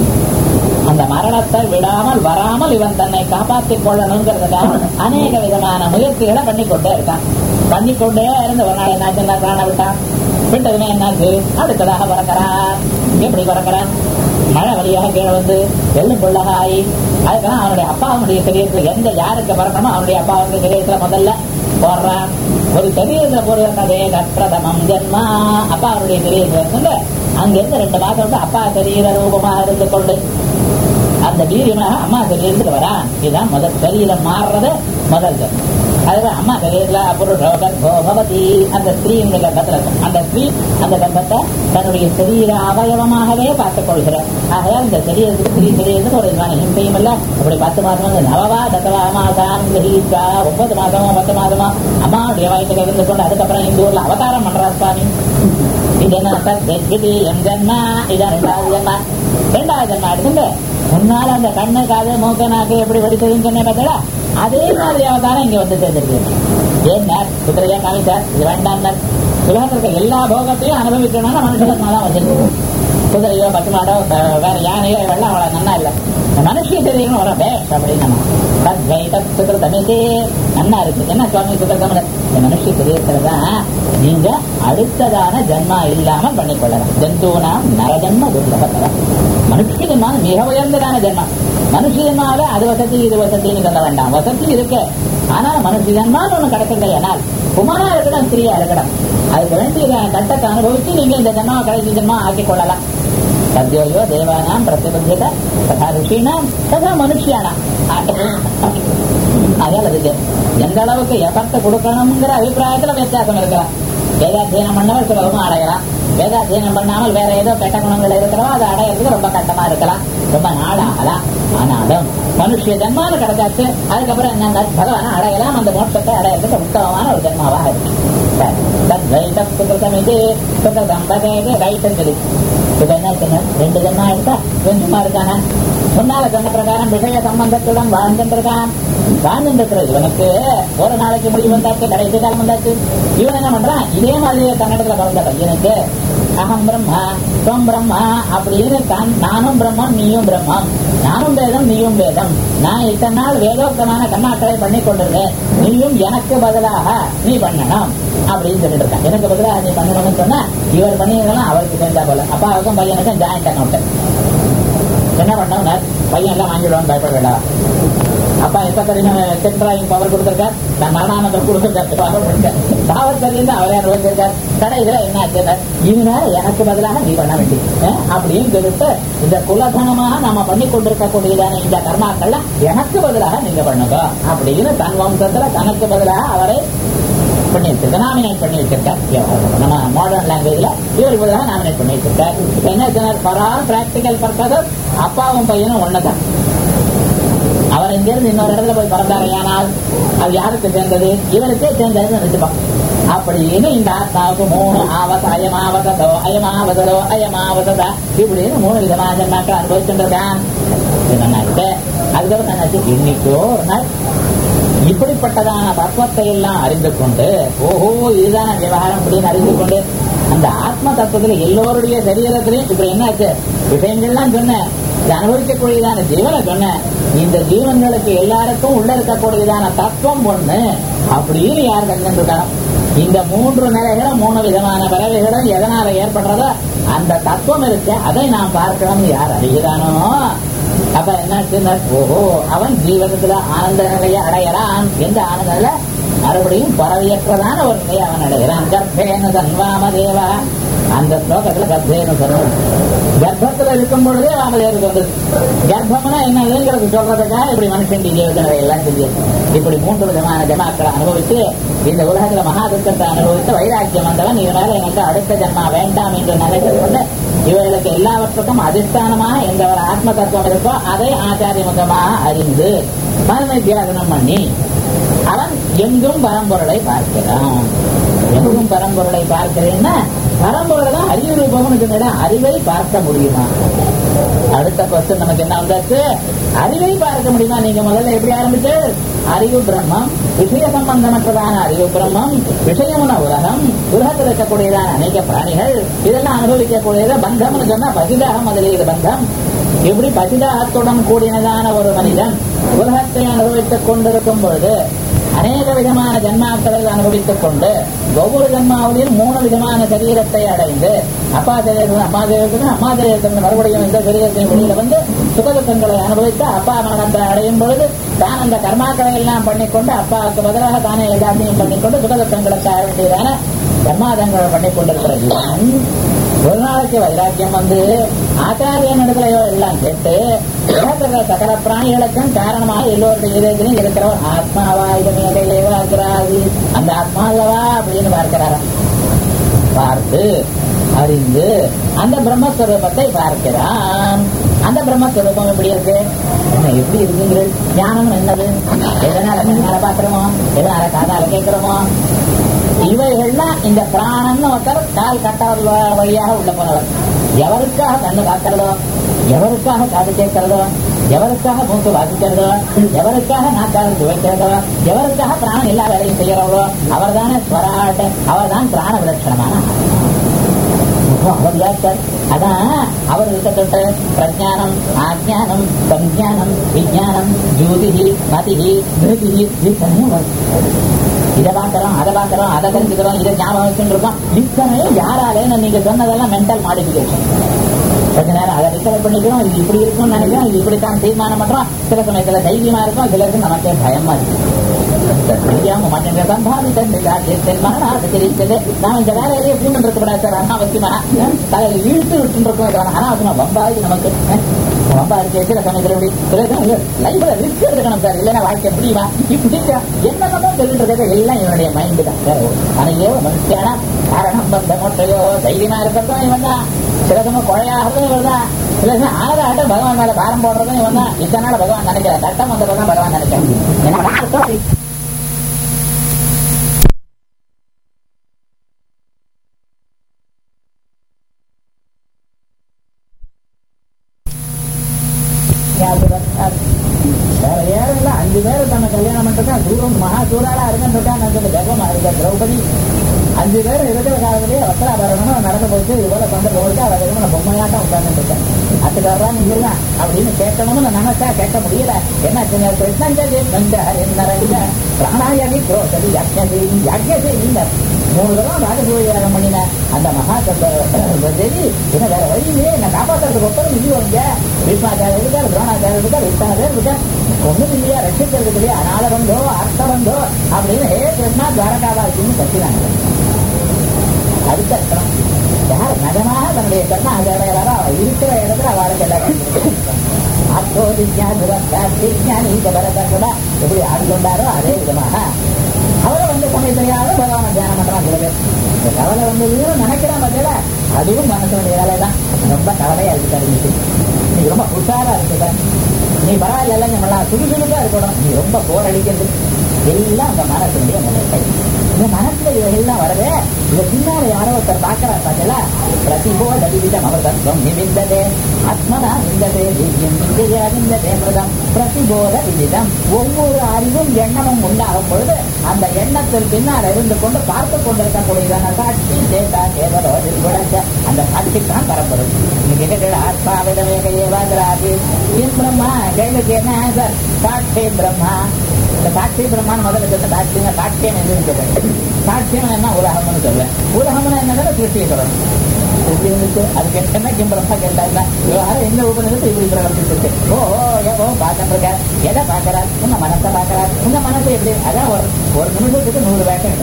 அந்த மரணத்தை விடாமல் வராமல் இவன் தன்னை காப்பாற்றிக் கொள்ளணுங்கிறதுக்காக அநேக விதமான முயற்சிகளை பண்ணிக்கொண்டே இருக்கான் பண்ணிக்கொண்டே இருந்து ஒரு நாள் என்னாச்சுன்னா பிராண விட்டான் விட்டதுமே என்னாச்சு அடுத்ததாக பறக்கிறான் எப்படி பறக்கிறான் மழை வழியாக கீழே வந்து வெள்ளும் பொள்ளாக ஆகி அதுக்கெல்லாம் அவனுடைய அப்பாவுடைய சரீரத்தில் எந்த யாருக்கு பறக்கணுமோ அவனுடைய அப்பாவுடைய சரீரத்துல முதல்ல போடுறான் ஒரு சரீரத்துல போடுறதே கற்றதமம் ஜென்மா அப்பா அவருடைய சரீரத்துல இருந்து அங்கிருந்து ரெண்டு மாசம் வந்து அப்பா சரீர ரூபமாக இருந்து கொண்டு அந்த வீரியமாக அம்மா சரீரத்துக்கு வரான் இதுதான் முதல் சரீரம் மாறுறது முதல் ஜென்மம் அதுவே அம்மா சரீரத்துல புருஷோகர் பவதி அந்த ஸ்திரீ கர்ப்பத்தில் இருக்கும் அந்த ஸ்திரீ அந்த கர்ப்பத்தை தன்னுடைய சரீர அவயவமாகவே பார்த்துக் கொள்கிறார் ஆகையால் இந்த சரீரத்துக்கு ஸ்திரீ சரீரத்துக்கு ஒரு விதமான ஹிம்சையும் இல்ல அப்படி பத்து மாசம் வந்து நவவா தசவா மாசாம் கிரகிச்சா ஒன்பது மாசமா பத்து மாசமா அம்மாவுடைய வயசுக்கு இருந்து கொண்டு அதுக்கப்புறம் இந்த ஊர்ல அவதாரம் பண்றார் சுவாமி இது என்ன சத்விதி எம் ஜென்மா இதான் ரெண்டாவது ஜென்மா ரெண்டாவது ஜென்மா எடுத்துங்க முன்னால அந்த கண்ணு காது மூக்க நாக்கு எப்படி வெடிச்சதுன்னு சொன்னேன் பார்த்தா அதே மாதிரி அவதாரம் இங்க வந்து சேர்ந்துருக்கு ஏன்னா குதிரையா காமிச்சார் இது வேண்டாம் உலகத்தில் இருக்க எல்லா போகத்தையும் அனுபவிக்கணும்னா மனுஷனுக்கு தான் வந்திருக்கு குதிரையோ பசுமாடோ வே- வேற யானையோ வெள்ளம் அவ்வளோ நன்னா இல்லை மனுஷிய சரீரம் வர பேஷ் அப்படின்னு தத்வை தத் சுகிருதமிதே நன்னா இருக்கு என்ன சுவாமி சுகிருதம் இந்த மனுஷ சரீரத்துல தான் நீங்க அடுத்ததான ஜன்மா இல்லாமல் பண்ணிக்கொள்ளலாம் ஜந்தூனாம் நரஜன்ம துர்லபத்தரம் மனுஷ ஜன்மா மிக உயர்ந்ததான ஜன்மா மனுஷ ஜன்மாவில அது வசதி இது வசதின்னு சொல்ல வேண்டாம் வசதி இருக்கு ஆனா மனுஷ ஜன்மான்னு ஒண்ணு கிடைக்கல ஏனால் குமாரா இருக்கணும் ஸ்திரியா இருக்கணும் அதுக்கு வேண்டிய கட்டத்தை அனுபவிச்சு நீங்க இந்த ஜன்மா கடைசி ஜன்மா ஆக்கிக் கொள்ளலாம் சத்யோயோ தேவானாம் பிரதிபத்தியத ததா ருஷீனாம் ததா மனுஷியானாம் அதனால அதுக்கு எந்த அளவுக்கு எஃபர்ட் கொடுக்கணுங்கிற அபிப்பிராயத்துல வித்தியாசம் இருக்கலாம் வேதாத்தியனம் பண்ணவர் சுலபமா அடையலாம் வேதாத்தியனம் பண்ணாமல் வேற ஏதோ கெட்ட குணங்கள் இருக்கிறதோ அதை அடையிறதுக்கு ரொம்ப கட்டமா இருக்கலாம் ரொம்ப நாள் ஆகலாம் ஆனாலும் மனுஷ ஜன்மான்னு கிடைச்சாச்சு அதுக்கப்புறம் என்ன பகவான அடையலாம் அந்த மோட்சத்தை அடையிறதுக்கு உத்தமமான ஒரு ஜன்மாவாக இருக்கு சரி. தத்வைதம் சுகிருதம் இது சுகிருதம் பதேது ரைட்டும் சொல்லி இப்ப என்ன இருக்குங்க ரெண்டு ஜன்மா எடுத்தா கொஞ்சமா இருக்கான முன்னால சொன்ன பிரகாரம் விஷய சம்பந்தத்துடன் வாழ்ந்துருக்கான் வாழ்ந்துருக்கிற இவனுக்கு ஒரு நாளைக்கு முடிவு வந்தாச்சு கடைசி காலம் வந்தாச்சு இவன் என்ன பண்றான் இதே மாதிரி தன்னிடத்துல பிறந்த பையனுக்கு அகம் பிரம்மா துவம் பிரம்மா அப்படின்னு தான் நானும் பிரம்மம் நீயும் பிரம்மம் நானும் வேதம் நீயும் வேதம் நான் இத்தனை நாள் வேதோக்தமான கர்மாக்களை பண்ணி கொண்டிருந்தேன் நீயும் எனக்கு பதிலாக நீ பண்ணணும் அப்படின்னு சொல்லிட்டு இருக்கான் எனக்கு பதிலாக நீ பண்ணணும்னு சொன்னா இவர் பண்ணியதெல்லாம் அவருக்கு சேர்ந்தா போல அப்பாவுக்கும் பையனுக்கும் ஜாயிண்ட் அக்கௌண்ட் என்ன பண்ணணும் பையன் எல்லாம் வாங்கிடுவான்னு பயப்பட வேண்டாம் அப்பா எப்ப தெரியும் செக் டிராயிங் பவர் கொடுத்திருக்கார் நான் மரணானந்தம் கொடுத்திருக்கார் தாவத் தெரியும் அவரே அனுபவிச்சிருக்கார் கடைசியில என்ன ஆச்சுன்னா இவங்க எனக்கு பதிலாக நீ பண்ண வேண்டி அஹ், அப்படின்னு சொல்லிட்டு இந்த குலதனமாக நாம பண்ணி கொண்டிருக்கக்கூடியதான இந்த கர்மாக்கள்ல எனக்கு பதிலாக நீங்க பண்ணுங்க அப்படின்னு தன் வம்சத்துல தனக்கு பதிலாக அவரை பண்ணி வச்சிருக்க நாமினேட் பண்ணி வச்சிருக்கார் இவர் நம்ம மாடர்ன் லாங்குவேஜ்ல இவர் பதிலாக நாமினேட் பண்ணி வச்சிருக்கார் இப்ப என்ன சொன்னார் ஃபார் ஆல் பிராக்டிக்கல் பர்பஸ் அப்பாவும் பையனும் ஒண்ணுதான் அவர் இங்கிருந்து இன்னொரு இடத்துல போய் பிறந்தாரையானால் அது யாருக்கு சேர்ந்தது இவருக்கே சேர்ந்ததுன்னு நினைச்சுப்பான் அப்படின்னு இந்த ஆத்மாவுக்கு மூணு ஆவத அயமாவதோ அயமாவதோ அயமாவதா இப்படின்னு மூணு விதமான ஜன்மாக்கள் அனுபவிச்சுருக்கான் இருக்கு அதுக்கப்புறம் என்னாச்சு இன்னைக்கோ ஒரு நாள் இப்படிப்பட்டதான தத்துவத்தை எல்லாம் அறிந்து கொண்டு ஓஹோ இதுதான விவகாரம் அப்படின்னு அறிந்து கொண்டு அந்த ஆத்ம தத்துவத்துல எல்லோருடைய சரீரத்திலையும் இப்ப என்னாச்சு விஷயங்கள்லாம் சொன்னேன் இது அனுபவிக்கக்கூடியதான ஜீவனை சொன்னேன் இந்த ஜீவன்களுக்கு எல்லாருக்கும் உள்ள இருக்கக்கூடியதான தத்துவம் ஒண்ணு அப்படின்னு யார் கண்டிருக்காங்க இந்த மூன்று நிலைகளும் மூணு விதமான பிறவைகளும் எதனால ஏற்படுறதோ அந்த தத்துவம் இருக்கு அதை நாம் பார்க்கணும் யார் அறிகிறானோ அப்ப என்ன ஓஹோ அவன் ஜீவனத்துல ஆனந்த நிலையை அடையறான் எந்த ஆனந்த நிலை மறுபடியும் பறவையற்றதான ஒரு நிலையை அவன் அடைகிறான் கர்ப்பேன தன்வாம தேவா அந்த ஸ்லோகத்துல கர்ப்பேன சொல்லணும் கர்ப்பத்துல இருக்கும் பொழுதே வாமதேவருக்கு வந்து கர்ப்பம்னா என்னதுங்கிறது சொல்றதுக்காக இப்படி மனுஷன் ஜீவதனை எல்லாம் செஞ்சு இப்படி மூன்று விதமான ஜமாக்களை அனுபவித்து இந்த உலகத்துல மகாதுக்கத்தை அனுபவித்து வைராக்கியம் வந்தவன் இதனால எனக்கு அடுத்த ஜன்மா வேண்டாம் என்று நினைத்தது கொண்டு இவர்களுக்கு எல்லாவற்றுக்கும் அதிஷ்டானமான எந்த ஒரு ஆத்ம தத்துவம் இருக்கோ அதை ஆச்சாரிய முகமாக அறிந்து மனதை தியாகனம் பண்ணி அவன் எங்கும் பரம்பொருளை பார்க்கிறான் எங்கும் பரம்பொருளை பார்க்கிறேன்னா பரம்பொருளை தான் அறிவு ரூபம்னு சொன்னா அறிவை பார்க்க முடியுமா அடுத்த கொஸ்டின் நமக்கு என்ன வந்தாச்சு அறிவை பார்க்க முடியுமா நீங்க முதல்ல எப்படி ஆரம்பிச்சு அறிவு பிரம்மம் விஷய சம்பந்தமற்றதான அறிவு பிரம்மம் விஷயமுன உலகம் உலகத்தில் இருக்கக்கூடியதான அநேக பிராணிகள் இதெல்லாம் அனுபவிக்கக்கூடியது பந்தம்னு சொன்னா பசிதாகம் முதலியது பந்தம் இப்படி பசிதாகத்துடன் கூடினதான ஒரு மனிதன் உலகத்தை அனுபவித்துக் கொண்டிருக்கும் பொழுது அநேக விதமான ஜன்மாக்களை அனுபவித்துக் கொண்டு ஒவ்வொரு ஜன்மாவிலையும் மூணு விதமான சரீரத்தை அடைந்து அப்பா சரீரத்தில் அம்மா சரீரத்தில் அம்மா சரீரத்தில் மறுபடியும் இந்த சரீரத்தின் வெளியில வந்து சுகதுக்கங்களை அனுபவித்து அப்பா மரணத்தை அடையும் பொழுது தான் அந்த கர்மாக்களை எல்லாம் பண்ணிக்கொண்டு அப்பாவுக்கு பதிலாக தானே எல்லாத்தையும் பண்ணிக்கொண்டு சுகதுக்கங்களுக்கு ஆக வேண்டியதான கர்மாதங்களை பண்ணிக் கொண்டிருக்கிற ஜீவன் ஒரு நாளைக்கு வைராக்கியம் வந்து ஆச்சாரியன் இடத்துல எல்லாம் கேட்டு உலகத்துல சகல பிராணிகளுக்கும் காரணமாக எல்லோருடைய இதயத்திலும் இருக்கிறவர் ஆத்மாவா இது மேலேவா இருக்கிறாரு அந்த ஆத்மா அல்லவா அப்படின்னு பார்க்கிறாராம் பார்த்து அறிந்து அந்த பிரம்மஸ்வரூபத்தை பார்க்கிறான் அந்த பிரம்மஸ்வரூபம் எப்படி இருக்கு என்ன எப்படி இருக்குங்கிறது ஞானம் என்னது எதனால கண்ணால பாக்குறோமோ எதனால காதால கேட்கிறோமோ இவைகள்லாம் இந்த பிராணன் ஒருத்தர் கால் கட்டாத வழியாக உள்ள போனவர் எவருக்காக கண்ணு பார்க்கிறதோ எவருக்காக காது கேட்கிறதோ எவருக்காக மூக்கு வாசிக்கிறதோ எவருக்காக நாக்கால் துவைக்கிறதோ எவருக்காக பிராணம் எல்லா வேலையும் செய்யறவரோ அவர் தானே ஸ்வராட் அவர் தான் பிராண விலட்சணமான ஆத்மா. அவர் யார் சார் அதான் அவர் இருக்கத்தொட்ட பிரஜானம் ஆஜானம் சஞ்ஞானம் விஜயானம் ஜோதிஹி மதிஹி திருதிஹி இத்தனையும் வரும் இதை பார்க்கறோம் அதை பார்க்கறோம் அதை தெரிஞ்சுக்கிறோம் இதை ஞாபகம் வச்சுருக்கோம் இத்தனையும் யாராலேன்னு நீங்க சொன்னதெல்லாம் மென்டல் மாடிஃபிகேஷன் கொஞ்ச நேரம் அதை ரிகவர் பண்ணிக்கிறோம் இது இப்படி இருக்கும்னு நினைக்கிறோம் இது இப்படித்தான் தீர்மானம் பண்றோம் சில சமயத்துல தைரியமா இருக்கும் சிலருக்கு நமக்கே பயமா இருக்கும் தெரியாம மாட்டேங்க சம்பாதித்தது மரணாது தெரிவித்தது நாம இந்த வேலையிலேயே பூண்டு இருக்கக்கூடாது சார் அனாவசியமா தலையில இழுத்து விட்டு இருக்கோம் அனாவசியமா வம்பாதி நமக்கு வம்பா இருக்கு சில சமயத்துல இப்படி சில சமயம் லைஃப்ல ரிஸ்க் எடுக்கணும் சார் இல்லைன்னா வாழ்க்கை முடியுமா இப்படி என்னென்னமோ சொல்லிட்டு எல்லாம் இவனுடைய மைண்டு தான் வேற ஒரு அனையோ மனுஷியான காரணம் பந்த மொட்டையோ தைரியமா இருக்கிறதும் இவன் தான் சில சமயம் கொழையாகிறதும் இவர் தான் சில சமயம் ஆதாட்டம் பகவான் மேல பாரம் போடுறதும் இவன் தான் இத்தனால பகவான் நினைக்கிற கட்டம் வந்ததான் பகவான் நினைக்கிறேன் ஏன்னா வேற யாரும் இல்ல அஞ்சு பேர் தன்னை கல்யாணம் பண்ணிட்டு தூரம் மகா சூழலா இருக்குன்னு இருக்கா நான் சொல்லி கர்வமா இருக்க திரௌபதி அஞ்சு பேர் இருக்கிற காலத்திலேயே வஸ்திராபரணம் நடந்து போச்சு இது போல கொண்டு போச்சு அவ வெறும் பொம்மையாட்டம் உட்கார்ந்து இருக்கேன் அதுக்காரா நீங்க எல்லாம் அப்படின்னு கேட்கணும்னு நினைச்சா கேட்க முடியல என்ன கிருஷ்ணஞ்சலி என்ன பிராணாயமி குரோசதி யக்ஞசி யக்ஞசி இல்ல மூணு தடவை ராஜபூயாகம் பண்ணின அந்த மகா தேவி என்ன வேற வழியிலே என்ன காப்பாற்றுறதுக்கு ஒருத்தரும் இல்லையோ இங்க பீஷ்மாச்சாரியர் இருக்கார் துரோணாச்சாரியர் இருக்கார் இத்தனை பேர் இருக்கார் ஒண்ணும் இல்லையா ரட்சிக்கிறது இல்லையா அனால வந்தோ அர்த்த வந்தோ அப்படின்னு ஹே கிருஷ்ணா துவாரகாவாசின்னு கத்தினாங்க அதுக்கு அர்த்தம் யார் நகமாக தன்னுடைய கர்மா அடையாளா இருக்கிற இடத்துல அவளுக்கு எல்லாரும் அத்தோ விஜயானி பரதா எப்படி ஆடிக்கொண்டாரோ அதே விதமாக அவரை வந்து சமயத்தையாவது பகவான தியானம் பண்றான் சில பேர் இந்த கவலை வந்ததுன்னு நினைக்கிறான் பார்த்தீங்கள அதுவும் மனசனுடைய வேலை தான் ரொம்ப கவலையா இருக்கு தெரிஞ்சுட்டு நீ ரொம்ப உஷாரா இருக்குதா நீ பரவாயில்ல நம்மளாம் சுறுசுறுப்பா இருக்கணும் நீ ரொம்ப போர் அடிக்கிறது எல்லாம் அந்த மனசுடைய நிலைமை இந்த மனசுல எல்லாம் வரவே இத பின்னால யாரோ ஒருத்தர் பாக்குறா பார்த்தல பிரதிபோ தவிதம் அவர் தத்துவம் நிமிந்ததே ஆத்மனா நிந்ததே திவ்யம் நிந்தையா நிந்ததே பிரதம் பிரதிபோத விதிதம் ஒவ்வொரு அறிவும் எண்ணமும் உண்டாகும் பொழுது அந்த எண்ணத்தில் பின்னால் இருந்து கொண்டு பார்த்து கொண்டிருக்கக்கூடியதான சாட்சி சேதா கேவலோ நிர்குணச்ச அந்த சாட்சி தான் பரப்படும் நீங்க கேட்ட ஆத்மாவிடமேக ஏவாதிராதி என் பிரம்மா கேள்விக்கு என்ன ஆன்சர் சாட்சி பிரம்மா இந்த சாட்சி பிரம்மான்னு முதல்ல சொல்ல சாட்சிங்க சாட்சியம் எதுன்னு கேட்டேன் சாட்சியம் என்ன உலகம்னு சொல்ல உலகம்னு என்னன்னா சிருஷ்டியை சொல்லணும் சிருஷ்டி வந்துச்சு அதுக்கு என்ன கிம் பிரம்மா கேட்டாங்க விவகாரம் எந்த உபநிலத்தை இப்படி பிரவர்த்திச்சு ஓ ஓ ஏதோ பார்த்துட்டு இருக்கார் எதை பார்க்கறார் உங்க மனசை பார்க்கறார் உங்க மனசை எப்படி அதான் ஒரு ஒரு நிமிஷத்துக்கு நூறு வேக்கம்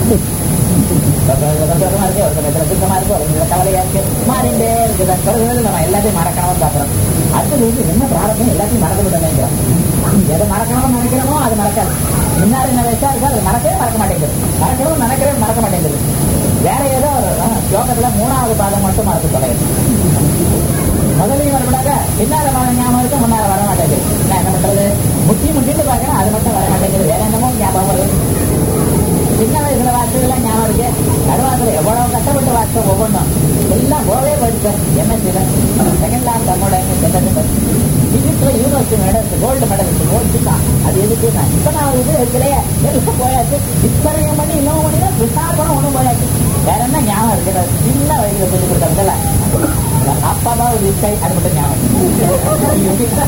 சந்தோஷமா இருக்கு ஒரு சமயத்துல துக்கமா இருக்கு ஒரு சமயத்துல கவலையா இருக்கு மாறிண்டே இருக்குது பிறகு நம்ம எல்லாத்தையும் மறக்கணும்னு பாக்குறோம் அடுத்தது வந்து என்ன பிராரத்தம் எல்லாத்தையும் மறந்து விட நினைக்கிறோம் எதை மறக்கணும்னு நினைக்கிறோமோ அது மறக்காது முன்னாடி என்ன வயசா இருக்கா அது மறக்கவே மறக்க மாட்டேங்குது மறக்கணும் நினைக்கவே மறக்க மாட்டேங்குது வேற ஏதோ ஒரு யோகத்துல மூணாவது பாதம் மட்டும் மறக்க தொலைது முதலையும் வரக்கூடாத பின்னால வர ஞாபகம் இருக்கு முன்னால வர மாட்டேங்குது நான் என்ன பண்றது முட்டி முட்டிட்டு பாக்கிறேன் அது மட்டும் வர மாட்டேங்குது வேற என்னமோ ஞாபகம் வருது சின்ன வயசுல வாட்சதெல்லாம் ஞாபகம் இருக்கு நடுவாசல எவ்வளவு கஷ்டப்பட்டு வாட்சம் ஒவ்வொன்றும் எல்லாம் போவே போயிடுச்சு என்ன செய்ய செகண்ட் லேண்ட் தன்னோட சென்றது பிசிக்ஸ்ல யூனிவர்சிட்டி மெடல் கோல்டு மெடல் இருக்கு கோல்டு தான் அது எதுக்கு நான் இப்ப நான் இது வைக்கலையே எல்லாம் போயாச்சு இத்தனையும் பண்ணி இன்னும் பண்ணினா விசாரணம் ஒண்ணும் போயாச்சு வேற என்ன ஞாபகம் இருக்கு சின்ன வயசுல சொல்லி கொடுத்தாங்கல்ல அப்பா தான் ஒரு இசை அது மட்டும் ஞாபகம்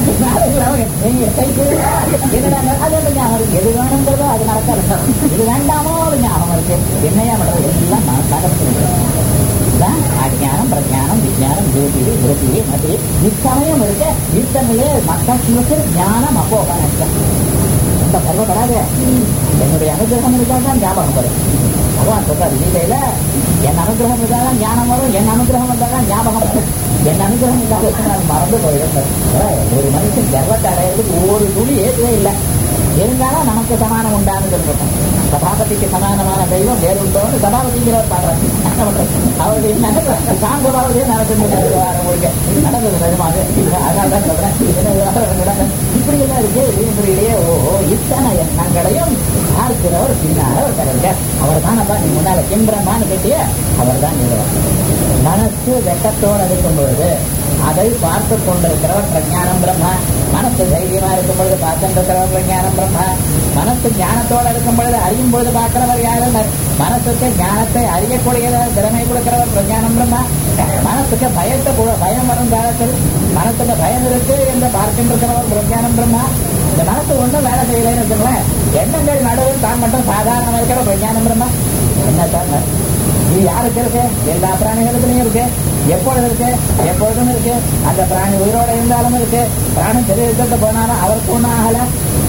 என்னடா அது வந்து ஞாபகம் இருக்கு எது வேணுங்கிறதோ அது நடக்காது இது வேண்டாமோ ஒரு ஞாபகம் இருக்கு என்னையா பண்றது எல்லாம் நான் தான் அஜானம் பிரஜானம் விஜயானம் ஜோதி விருத்தி மதி இச்சமயம் இருக்க இத்தனையே மக்களுக்கு ஞானம் அப்போதான் ரொம்ப கர்வப்படாத என்னுடைய அனுகிரகம் இருந்தால் தான் ஞாபகம் வரும் பகவான் சொல்றாரு கீதையில என் அனுகிரகம் இருந்தால் தான் ஞானம் வரும் என் அனுகிரகம் இருந்தால் தான் ஞாபகம் வரும் என் அனுகிரகம் இல்லாத நான் மறந்து போயிடும் ஒரு மனுஷன் கர்வத்தை அடையிறதுக்கு ஒரு துளி ஏற்றவே இல்லை இருந்தாலும் நமக்கு சமானம் உண்டான்னு சொல்றோம் சபாபதிக்கு சமானமான தெய்வம் வேறு உண்டோன்னு சபாபதிங்கிறவர் பாடுறாரு அவருடைய சாங்கபாவதே நடந்து நடந்தது நிஜமாக அதனால தான் சொல்றேன் இப்படி எல்லாம் இருக்கு இப்படியே ஓஹோ இத்தனை எண்ணங்களையும் பார்க்கிறவர் பின்னால ஒருத்தர் அவர் தான் அப்பா நீ முன்னால கிம்பிரமான்னு கேட்டிய அவர் தான் மனசு வெட்டத்தோடு இருக்கும் பொழுது அதை பார்த்து கொண்டிருக்கிறவர் பிரஞானம் பிரம்மா மனசு தைரியமா இருக்கும் பொழுது பார்த்துட்டு இருக்கிறவர் பிரஞானம் பிரம்மா மனசு ஞானத்தோட இருக்கும் பொழுது அறியும் பொழுது பார்க்கிறவர் யாரு மனசுக்கு ஞானத்தை அறியக்கூடிய திறமை கொடுக்கிறவர் பிரஞானம் பிரம்மா மனசுக்கு பயத்தை கொடு- பயம் வரும் காலத்தில் மனசுக்கு பயம் இருக்கு என்று பார்க்கின்றிருக்கிறவர் பிரஞானம் பிரம்மா இந்த மனசு ஒன்றும் வேலை செய்யலைன்னு வச்சுங்களேன் எண்ணங்கள் நடுவில் தான் மட்டும் சாதாரணமா இருக்கிற பிரஞானம் பிரம்மா என்ன சார் இது யாருக்கு இருக்கு எல்லா பிராணிகளுக்குமே இருக்கு எப்பொழுது இருக்கு எப்பொழுதும் இருக்கு அந்த பிராணி உயிரோட இருந்தாலும் இருக்கு பிராணி தெரிவித்து போனாலும் அவருக்கு ஒன்றும் ஆகல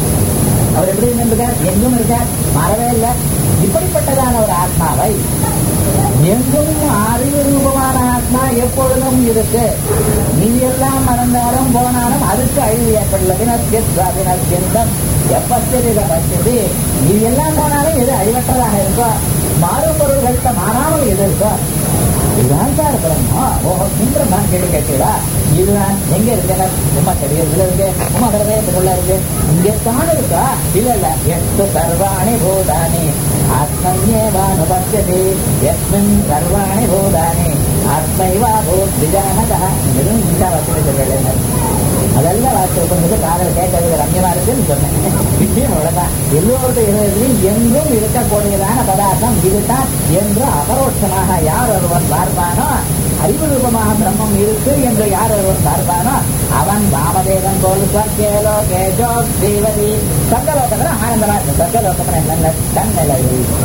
அவர் எப்படி இருந்திருக்கார் எங்கும் இருக்கார் மாறவே இல்லை இப்படிப்பட்டதான ஒரு ஆத்மாவை எங்கும் அறிவு ரூபமான ஆத்மா எப்பொழுதும் இருக்கு நீ எல்லாம் மறந்தாலும் போனாலும் அதுக்கு அழிவு ஏற்படல வினத்தியம் எப்பத்திரிக பட்சதி நீ எல்லாம் போனாலும் எது அழிவற்றதாக இருக்கோ மாறும் பொருள்கள்கிட்ட மாறாமல் எது இருக்கோ இதுதான் சார் பிரம்மா ஓஹோ இன்று நான் கேள்வி கேட்கிறா இதுதான் எங்க இருக்கு உமா சரீரத்துல இருக்கு உமா ஹிரதயத்துக்குள்ள இருக்கு இங்கே தான் இருக்கா இல்ல இல்ல எட்டு சர்வாணி பூதானி ஆத்மன்யேவானுபத்தியதே எஸ்மின் சர்வாணி பூதானி ஆத்மைவா பூத் விஜானதா இதுவும் இந்த வசதிகள் அதெல்லாம் வார்த்தை கொஞ்சம் காதல் கேட்கறது ரம்யமா இருக்குன்னு சொன்னேன் விஷயம் அவ்வளவுதான் எல்லோருடைய இதயத்திலும் எங்கும் இருக்கக்கூடியதான பதார்த்தம் இதுதான் என்று அபரோட்சமாக யார் ஒருவன் பார்ப்பானோ அறிவு ரூபமாக பிரம்மம் இருக்கு என்று யார் ஒருவன் பார்ப்பானோ அவன் வாமதேவன் போல் சர்க்கேலோ கேஜோ ஸ்ரீவதி சர்க்கலோகத்துல ஆனந்தமா இருக்கு சர்க்கலோகத்துல என்னென்ன தன்னிலை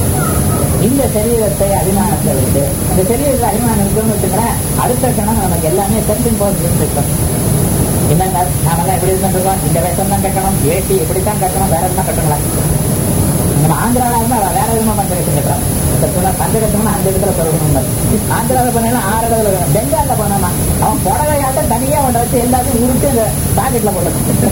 இந்த சரீரத்தை அபிமானத்தை விட்டு இந்த சரீரத்தில் அபிமானம் இருக்குன்னு வச்சுக்கிறேன் அடுத்த கணம் நமக்கு எல்லாமே சென்டின் போல் இருந்துருக்கோம் என்னங்க நாமெல்லாம் எப்படி இருந்துருக்கோம் இந்த வேஷம் தான் கட்டணும் ஏட்டி எப்படித்தான் கட்டணும் வேற என்ன கட்டணுங்களா நம்ம ஆந்திராவில் இருந்தா வேற விதமா பஞ்ச வேஷம் கட்டுறோம் சொன்னா பஞ்ச கட்டணும்னா அந்த இடத்துல சொல்லணும் ஆந்திராவில் பண்ணா ஆறு இடத்துல வேணும் பெங்காலில் பண்ணாமா அவன் புடவையாட்டம் தனியா ஒன்றை வச்சு எல்லாத்தையும் உருட்டு இந்த பாக்கெட்ல போட்டு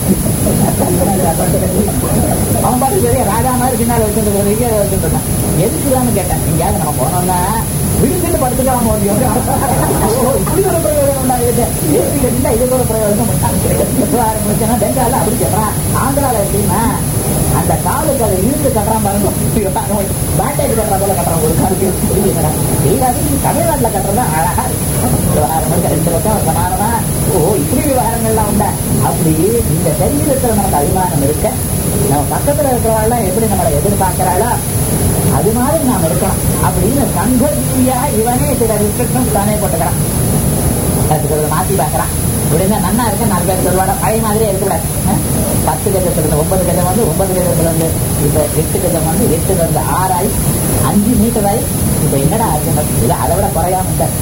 அவன் பாட்டு பெரிய ராஜா மாதிரி பின்னால வச்சுட்டு இங்கே வச்சுட்டு இருந்தான் எதுக்குதான்னு கேட்டேன் எங்கேயாவது நம்ம போனோம்னா விடுத்துட்டு படுத்துக்கலாம் முடியும் ஓ, இப்படி ஒரு பிரயோஜனம் உண்டாகுது ஏசி கட்டினா இது ஒரு பிரயோஜனம் ஆரம்பிச்சுன்னா பெங்கால அப்படி சொல்றான் ஆந்திரால எப்படின்னா அந்த காலுக்கு அதை இழுத்து கட்டுறான் பாருங்க பேட்டரி கட்டுற போல கட்டுறான் ஒரு காலுக்கு புரியுதுங்களா எல்லாத்தையும் தமிழ்நாட்டுல கட்டுறதா அழகா இருக்கு விவகாரங்களுக்கு ரெண்டு பக்கம் சமானமா ஓ இப்படி விவகாரங்கள்லாம் உண்டா அப்படி இந்த சரீரத்துல நமக்கு அபிமானம் இருக்க நம்ம பக்கத்துல இருக்கிறவாள்லாம் எப்படி நம்மளை எதிர்பார்க்கிறாளோ அது மாதிரி நாம் இருக்கணும் அப்படின்னு சங்கஜீவியா இவனே சில ரிஸ்ட்ரிக்ஷன்ஸ் தானே போட்டுக்கிறான் அதுக்கு மாத்தி பார்க்கறான் இப்படின்னா நன்னா இருக்க நாலு பேர் சொல்லுவாங்க பழைய மாதிரியே இருக்கக்கூடாது அஹ்? பத்து கஜத்துல இருந்து ஒன்பது கஜம் வந்து ஒன்பது கஜத்துல இருந்து இப்ப எட்டு கஜம் வந்து எட்டுல இருந்து ஆறாய் அஞ்சு மீட்டர் ஆகி இப்ப என்னடா ஆச்சுன்னா இல்ல அதை விட குறையாம இல்ல.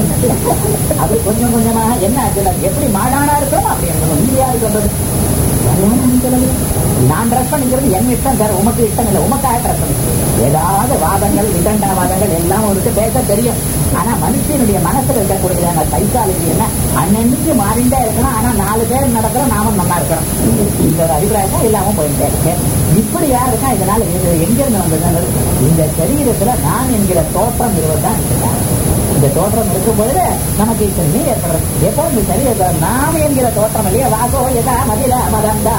அப்படி கொஞ்சம் கொஞ்சமாக என்ன ஆச்சுன்னா எப்படி மாடானா இருக்கிறோம் அப்படி இருக்கணும் இந்தியா சொல்றது கல்யாணம் பண்ணிக்கிறது. நான் ட்ரெஸ் பண்ணிக்கிறது என் இஷ்டம் சார் உமக்கு இஷ்டம் இல்லை உமக்காக ட்ரெஸ் பண்ணி ஏதாவது வாதங்கள் விதண்டா வாதங்கள் எல்லாம் இருக்கு பேச தெரியும் ஆனா மனுஷனுடைய மனசுல இருக்கக்கூடியதான சைக்காலஜி என்ன அன்னன்னைக்கு மாறிண்டே இருக்கணும் ஆனா நாலு பேர் நடக்கிறோம் நாமும் நல்லா இருக்கணும் இந்த ஒரு அபிப்பிராயம் தான் இல்லாம போயிட்டே இருக்கு இப்படி யாருக்கா இதனால இது எங்க இருந்து வந்தது இந்த சரீரத்துல நான் என்கிற தோற்றம் இருவதுதான் இருக்கிறான் இந்த தோற்றம் இருக்கும் பொழுது நமக்கு இத்தனை ஏற்படுறது எப்போ இந்த சரீரத்தில் நாம் என்கிற தோற்றம் இல்லையா வாசோ எதா மதில மதந்தா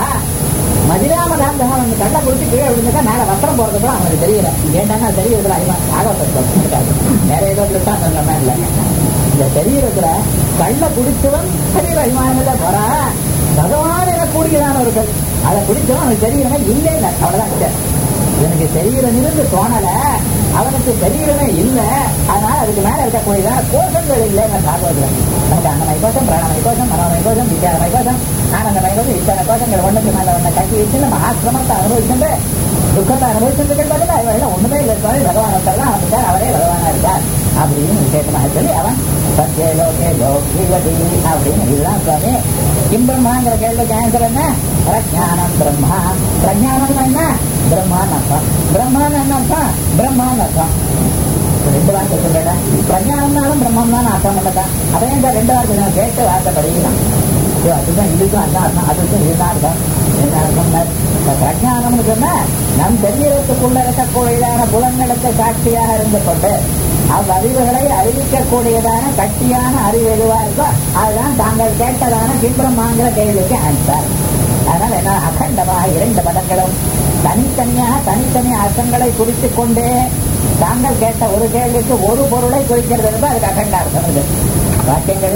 மதிலா மதாந்தா வந்து கண்ணை குடிச்சு கீழே விழுந்துட்டா மேல வஸ்திரம் போறது அவனுக்கு தெரியல ஏன்டான்னா சரீரத்தில் அதிகமா ஆகப்பட்டிருக்காது வேற ஏதோ கிட்டா சொன்ன இல்லை இந்த சரீரத்துல கள்ள குடிச்சவன் சரீர அபிமானம் இல்லை போறா பகவான் என கூடியதான ஒரு கல் அதை குடிச்சவன் அவனுக்கு சரீரமே இல்லை இல்லை அவ்வளவுதான் வித்தியாசம். எனக்கு சரீரம் இருந்து தோணல அவனுக்கு சரீரமே இல்ல அதனால அதுக்கு மேல இருக்கக்கூடியதான கோஷங்கள் இல்லைன்னு பாகவதுல நமக்கு அன்னமய கோஷம் பிராணமய கோஷம் மனோமய கோஷம் விசாரமய கோஷம் ஆனந்தமய கோஷம் இத்தனை கோஷங்கள் ஒண்ணுக்கு மேல ஒண்ணு கட்டி வச்சு நம்ம ஆசிரமத்தை அனுபவிச்சுட்டு துக்கத்தை அனுபவிச்சுட்டு பதில் அவன் ஒண்ணுமே இல்லை சுவாமி பகவான் ஒருத்தர் தான் அவன் அவரே பகவானா இருக்கார் அப்படின்னு விசேஷமாக சொல்லி அவன் சத்யே லோகே லோகிவதி அப்படின்னு இதுதான் சுவாமி கிம் பிரம்மாங்கிற கேள்விக்கு ஆன்சர் என்ன பிரஜானம் பிரம்மா பிரஜானம் என்ன பிரம்மான்னு அர்த்தம் பிரம்மான்னு என்ன அர்த்தம் பிரம்மான்னு அர்த்தம் ரெண்டு வார்த்தை சொல்றேன் பிரஜானம்னாலும் பிரம்மம் தான் அர்த்தம் இல்லக்கா அதையும் இந்த ரெண்டு வார்த்தை நான் கேட்டு வார்த்தை படிக்கலாம் ஐயோ, அதுதான் இதுக்கும் அதான் அர்த்தம் அதுக்கும் இதுதான் அர்த்தம் என்ன அர்த்தம் பிரஜானம்னு சொன்னா நம் சரீரத்துக்குள்ள இருக்கக்கூடியதான புலன்களுக்கு சாட்சியாக இருந்து கொண்டு அவ்வறிவுகளை அறிவிக்கக்கூடியதான கட்டியான அறிவு எதுவா இருக்கோ அதுதான் தாங்கள் கேட்டதான கிம்பிரமாங்கிற கேள்விக்கு ஆன்சர் அதனால என்ன அகண்டமாக இரண்டு பதங்களும் தனித்தனியாக தனித்தனி அர்த்தங்களை குறித்துக் கொண்டே தாங்கள் கேட்ட ஒரு கேள்விக்கு ஒரு பொருளை குறிக்கிறது என்பது அதுக்கு அகண்ட அர்த்தம் இது வாக்கியங்கள்ல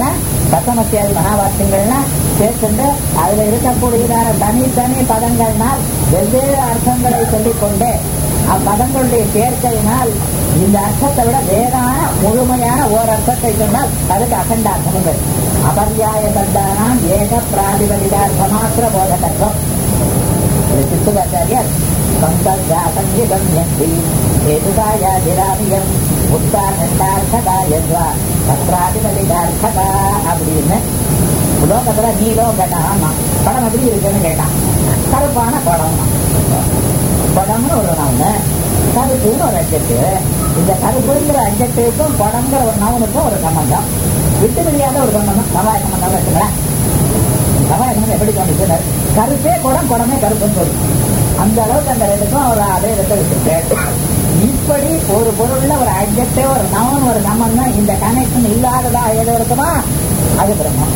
தசமத்தியாதி மகாவாக்கியங்கள்னா சேர்த்துண்டு அதுல இருக்கக்கூடியதான தனித்தனி பதங்கள்னால் வெவ்வேறு அர்த்தங்களை சொல்லிக்கொண்டே அப்பதங்களுடைய சேர்க்கையினால் இந்த அர்த்தத்தை விட வேறான முழுமையான ஓர் அர்த்தத்தை சொன்னால் அதுக்கு அகண்டார்த்தம் பேர் அபர்யாய சப்தானாம் ஏக பிராதிபதிதார்த்தமாத்திர போதகத்துவம் சித்துகாச்சாரியர் சங்கல்யாசங்கிதம் யந்தி ஏதுகாயாதிராமியம் உத்தானண்டார்த்தகாயத்வா தத்ராதிபதிதார்த்தகா அப்படின்னு உலோகத்துல நீலோ கேட்டான் படம் எப்படி இருக்குன்னு கேட்டான் கருப்பான படம் படம்னு ஒரு நவுனு கருப்புன்னு ஒரு அஜெக்டிவ் இந்த கருப்புங்கிற அஜெக்டிவ்க்கும் படம்ங்கிற ஒரு நவுனுக்கும் ஒரு சம்பந்தம் விட்டு தெரியாத ஒரு சம்பந்தம் சவாய சம்பந்தம் வச்சுங்களேன் சவாய சம்பந்தம் எப்படி தோணுச்சு கருப்பே குடம் குடமே கருப்புன்னு சொல்லு அந்த அளவுக்கு அந்த ரெண்டுக்கும் ஒரு அதே இடத்தை வச்சிருக்கு இப்படி ஒரு பொருள்ல ஒரு அஜெக்டிவ் ஒரு நவன் ஒரு சம்பந்தம் இந்த கனெக்ஷன் இல்லாததா எது இருக்குமா அது பிரம்மம்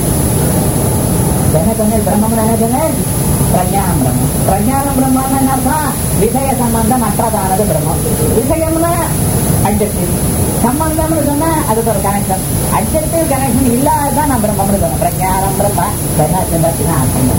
என்ன சொன்னேன் பிரம்மம் என்ன சொன்னேன் பிரஜானம் பிரம்மம் பிரஜானம் பிரம்மம் என்ன அர்த்தம் விஷய சம்பந்தம் அற்றதானது பிரம்மம் விஷயம்னா அட்ஜெக்டிவ் சம்பந்தம்னு சொன்னா அதுக்கு ஒரு கனெக்ஷன் அட்ஜெக்டிவ் கனெக்ஷன் இல்லாததான் நான் பிரம்மம்னு சொன்னேன் பிரஜானம் பிரம்ம பிரஜாச்சந்திரத்தினா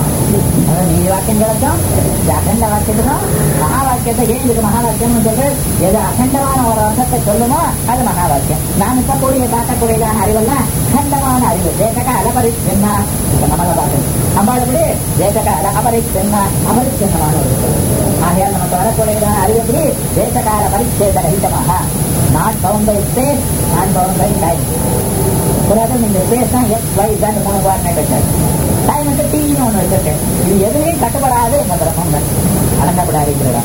அதான் நீ வாக்கியங்களுக்கும் இந்த அகண்ட வாக்கியத்துக்கும் மகா வாக்கியத்தை ஏன் இதுக்கு மகா வாக்கியம்னு சொல்றது எது அகண்டமான ஒரு அர்த்தத்தை சொல்லுமோ அது மகா வாக்கியம் நான் இருக்கக்கூடிய காட்டக்கூடியதான அறிவெல்லாம் அகண்டமான அறிவு தேசகால பரிச்சென்னா இப்ப நம்மள பார்க்கணும் நம்மளபடி தேசகால அபரிச்சென்னா அபரிச்சென்னமான ஒரு ஆகையால் நமக்கு வரக்கூடியதான அறிவு எப்படி தேசகால பரிச்சேத ரஹிதமாக not bound by space not bound by time புறாதான் இந்த ஸ்பேஸ் தான் எக்ஸ் ஒய் தான் மூணு குவாடினேட் வச்சாரு டைம் வந்து டிவின்னு ஒன்று வச்சிருக்கேன் இது எதுலையும் கட்டுப்படாது எங்க பிரம்மம் அடங்கப்படாது இருக்கிறதா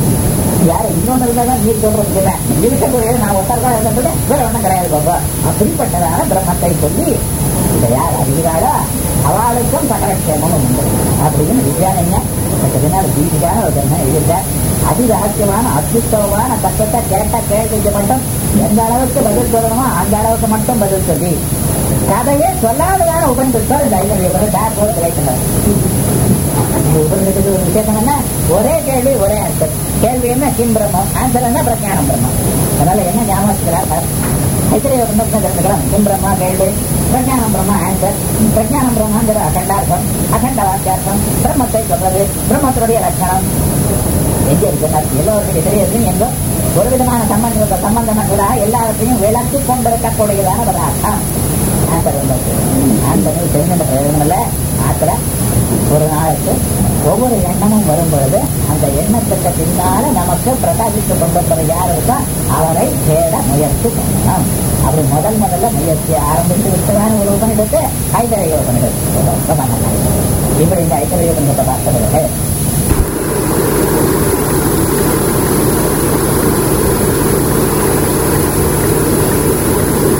யாரு இன்னொன்று இருந்தால் தான் நீர் சொல்றது இல்லை இருக்கக்கூடியது நான் ஒருத்தர் இருந்தது வேற ஒன்றும் கிடையாது பாப்பா அப்படிப்பட்டதான பிரம்மத்தை சொல்லி இதை யார் அறிகிறாளோ அவளுக்கும் சகலட்சேமம் உண்டு அப்படின்னு வித்யானங்க பின்னால் தீபிக்கான ஒரு தன்மை எழுதிட்டார் அதி ரகசியமான அத்யுத்தவமான தத்துவத்தை கேட்ட கேள்விக்கு மட்டும் எந்த அளவுக்கு பதில் சொல்லணுமோ அந்த அளவுக்கு மட்டும் பதில் சொல்லி கதையே சொல்லாததான உபநிஷத்தோடு இந்த ஐநூறு டேர் போல கிடைக்கிறது உபநிஷத்துக்கு ஒரு விசேஷம் என்ன ஒரே கேள்வி ஒரே ஆன்சர் கேள்வி என்ன கிம் பிரம்மம் ஆன்சர் என்ன பிரஜானம் பிரம்மம் அதனால என்ன ஞாபகம் ஐத்திரிய உபநிஷத்தை தெரிஞ்சுக்கலாம் கிம் பிரம்மா கேள்வி பிரஜானம் பிரம்மா ஆன்சர் பிரஜானம் பிரம்மாங்கிற அகண்டார்த்தம் அகண்ட வாக்கியார்த்தம் பிரம்மத்தை சொல்றது பிரம்மத்தினுடைய லட்சணம் எங்க இருக்கிறார் எல்லோருடைய தெரியுது எங்கோ ஒரு விதமான சம்பந்தம் சம்பந்தம் கூட எல்லாவற்றையும் விளக்கி கொண்டிருக்கக்கூடியதான ஒரு அர்த்தம் ஆன்சர் வந்தது ஆன்சர் தெரிஞ்ச பிரயோஜனம் இல்லை ஆத்திர ஒரு நாளுக்கு ஒவ்வொரு எண்ணமும் வரும் பொழுது அந்த எண்ணத்துக்கு பின்னால நமக்கு பிரகாசித்துக் கொண்டிருப்பது யார் இருக்கோ அவரை தேட முயற்சி பண்ணலாம் அப்படி முதல் முதல்ல முயற்சி ஆரம்பித்து விட்டதான ஒரு உபனிடத்து ஐதரைய உபனிடத்து இப்படி இந்த ஐதரைய உபனிடத்தை பார்த்தவர்கள்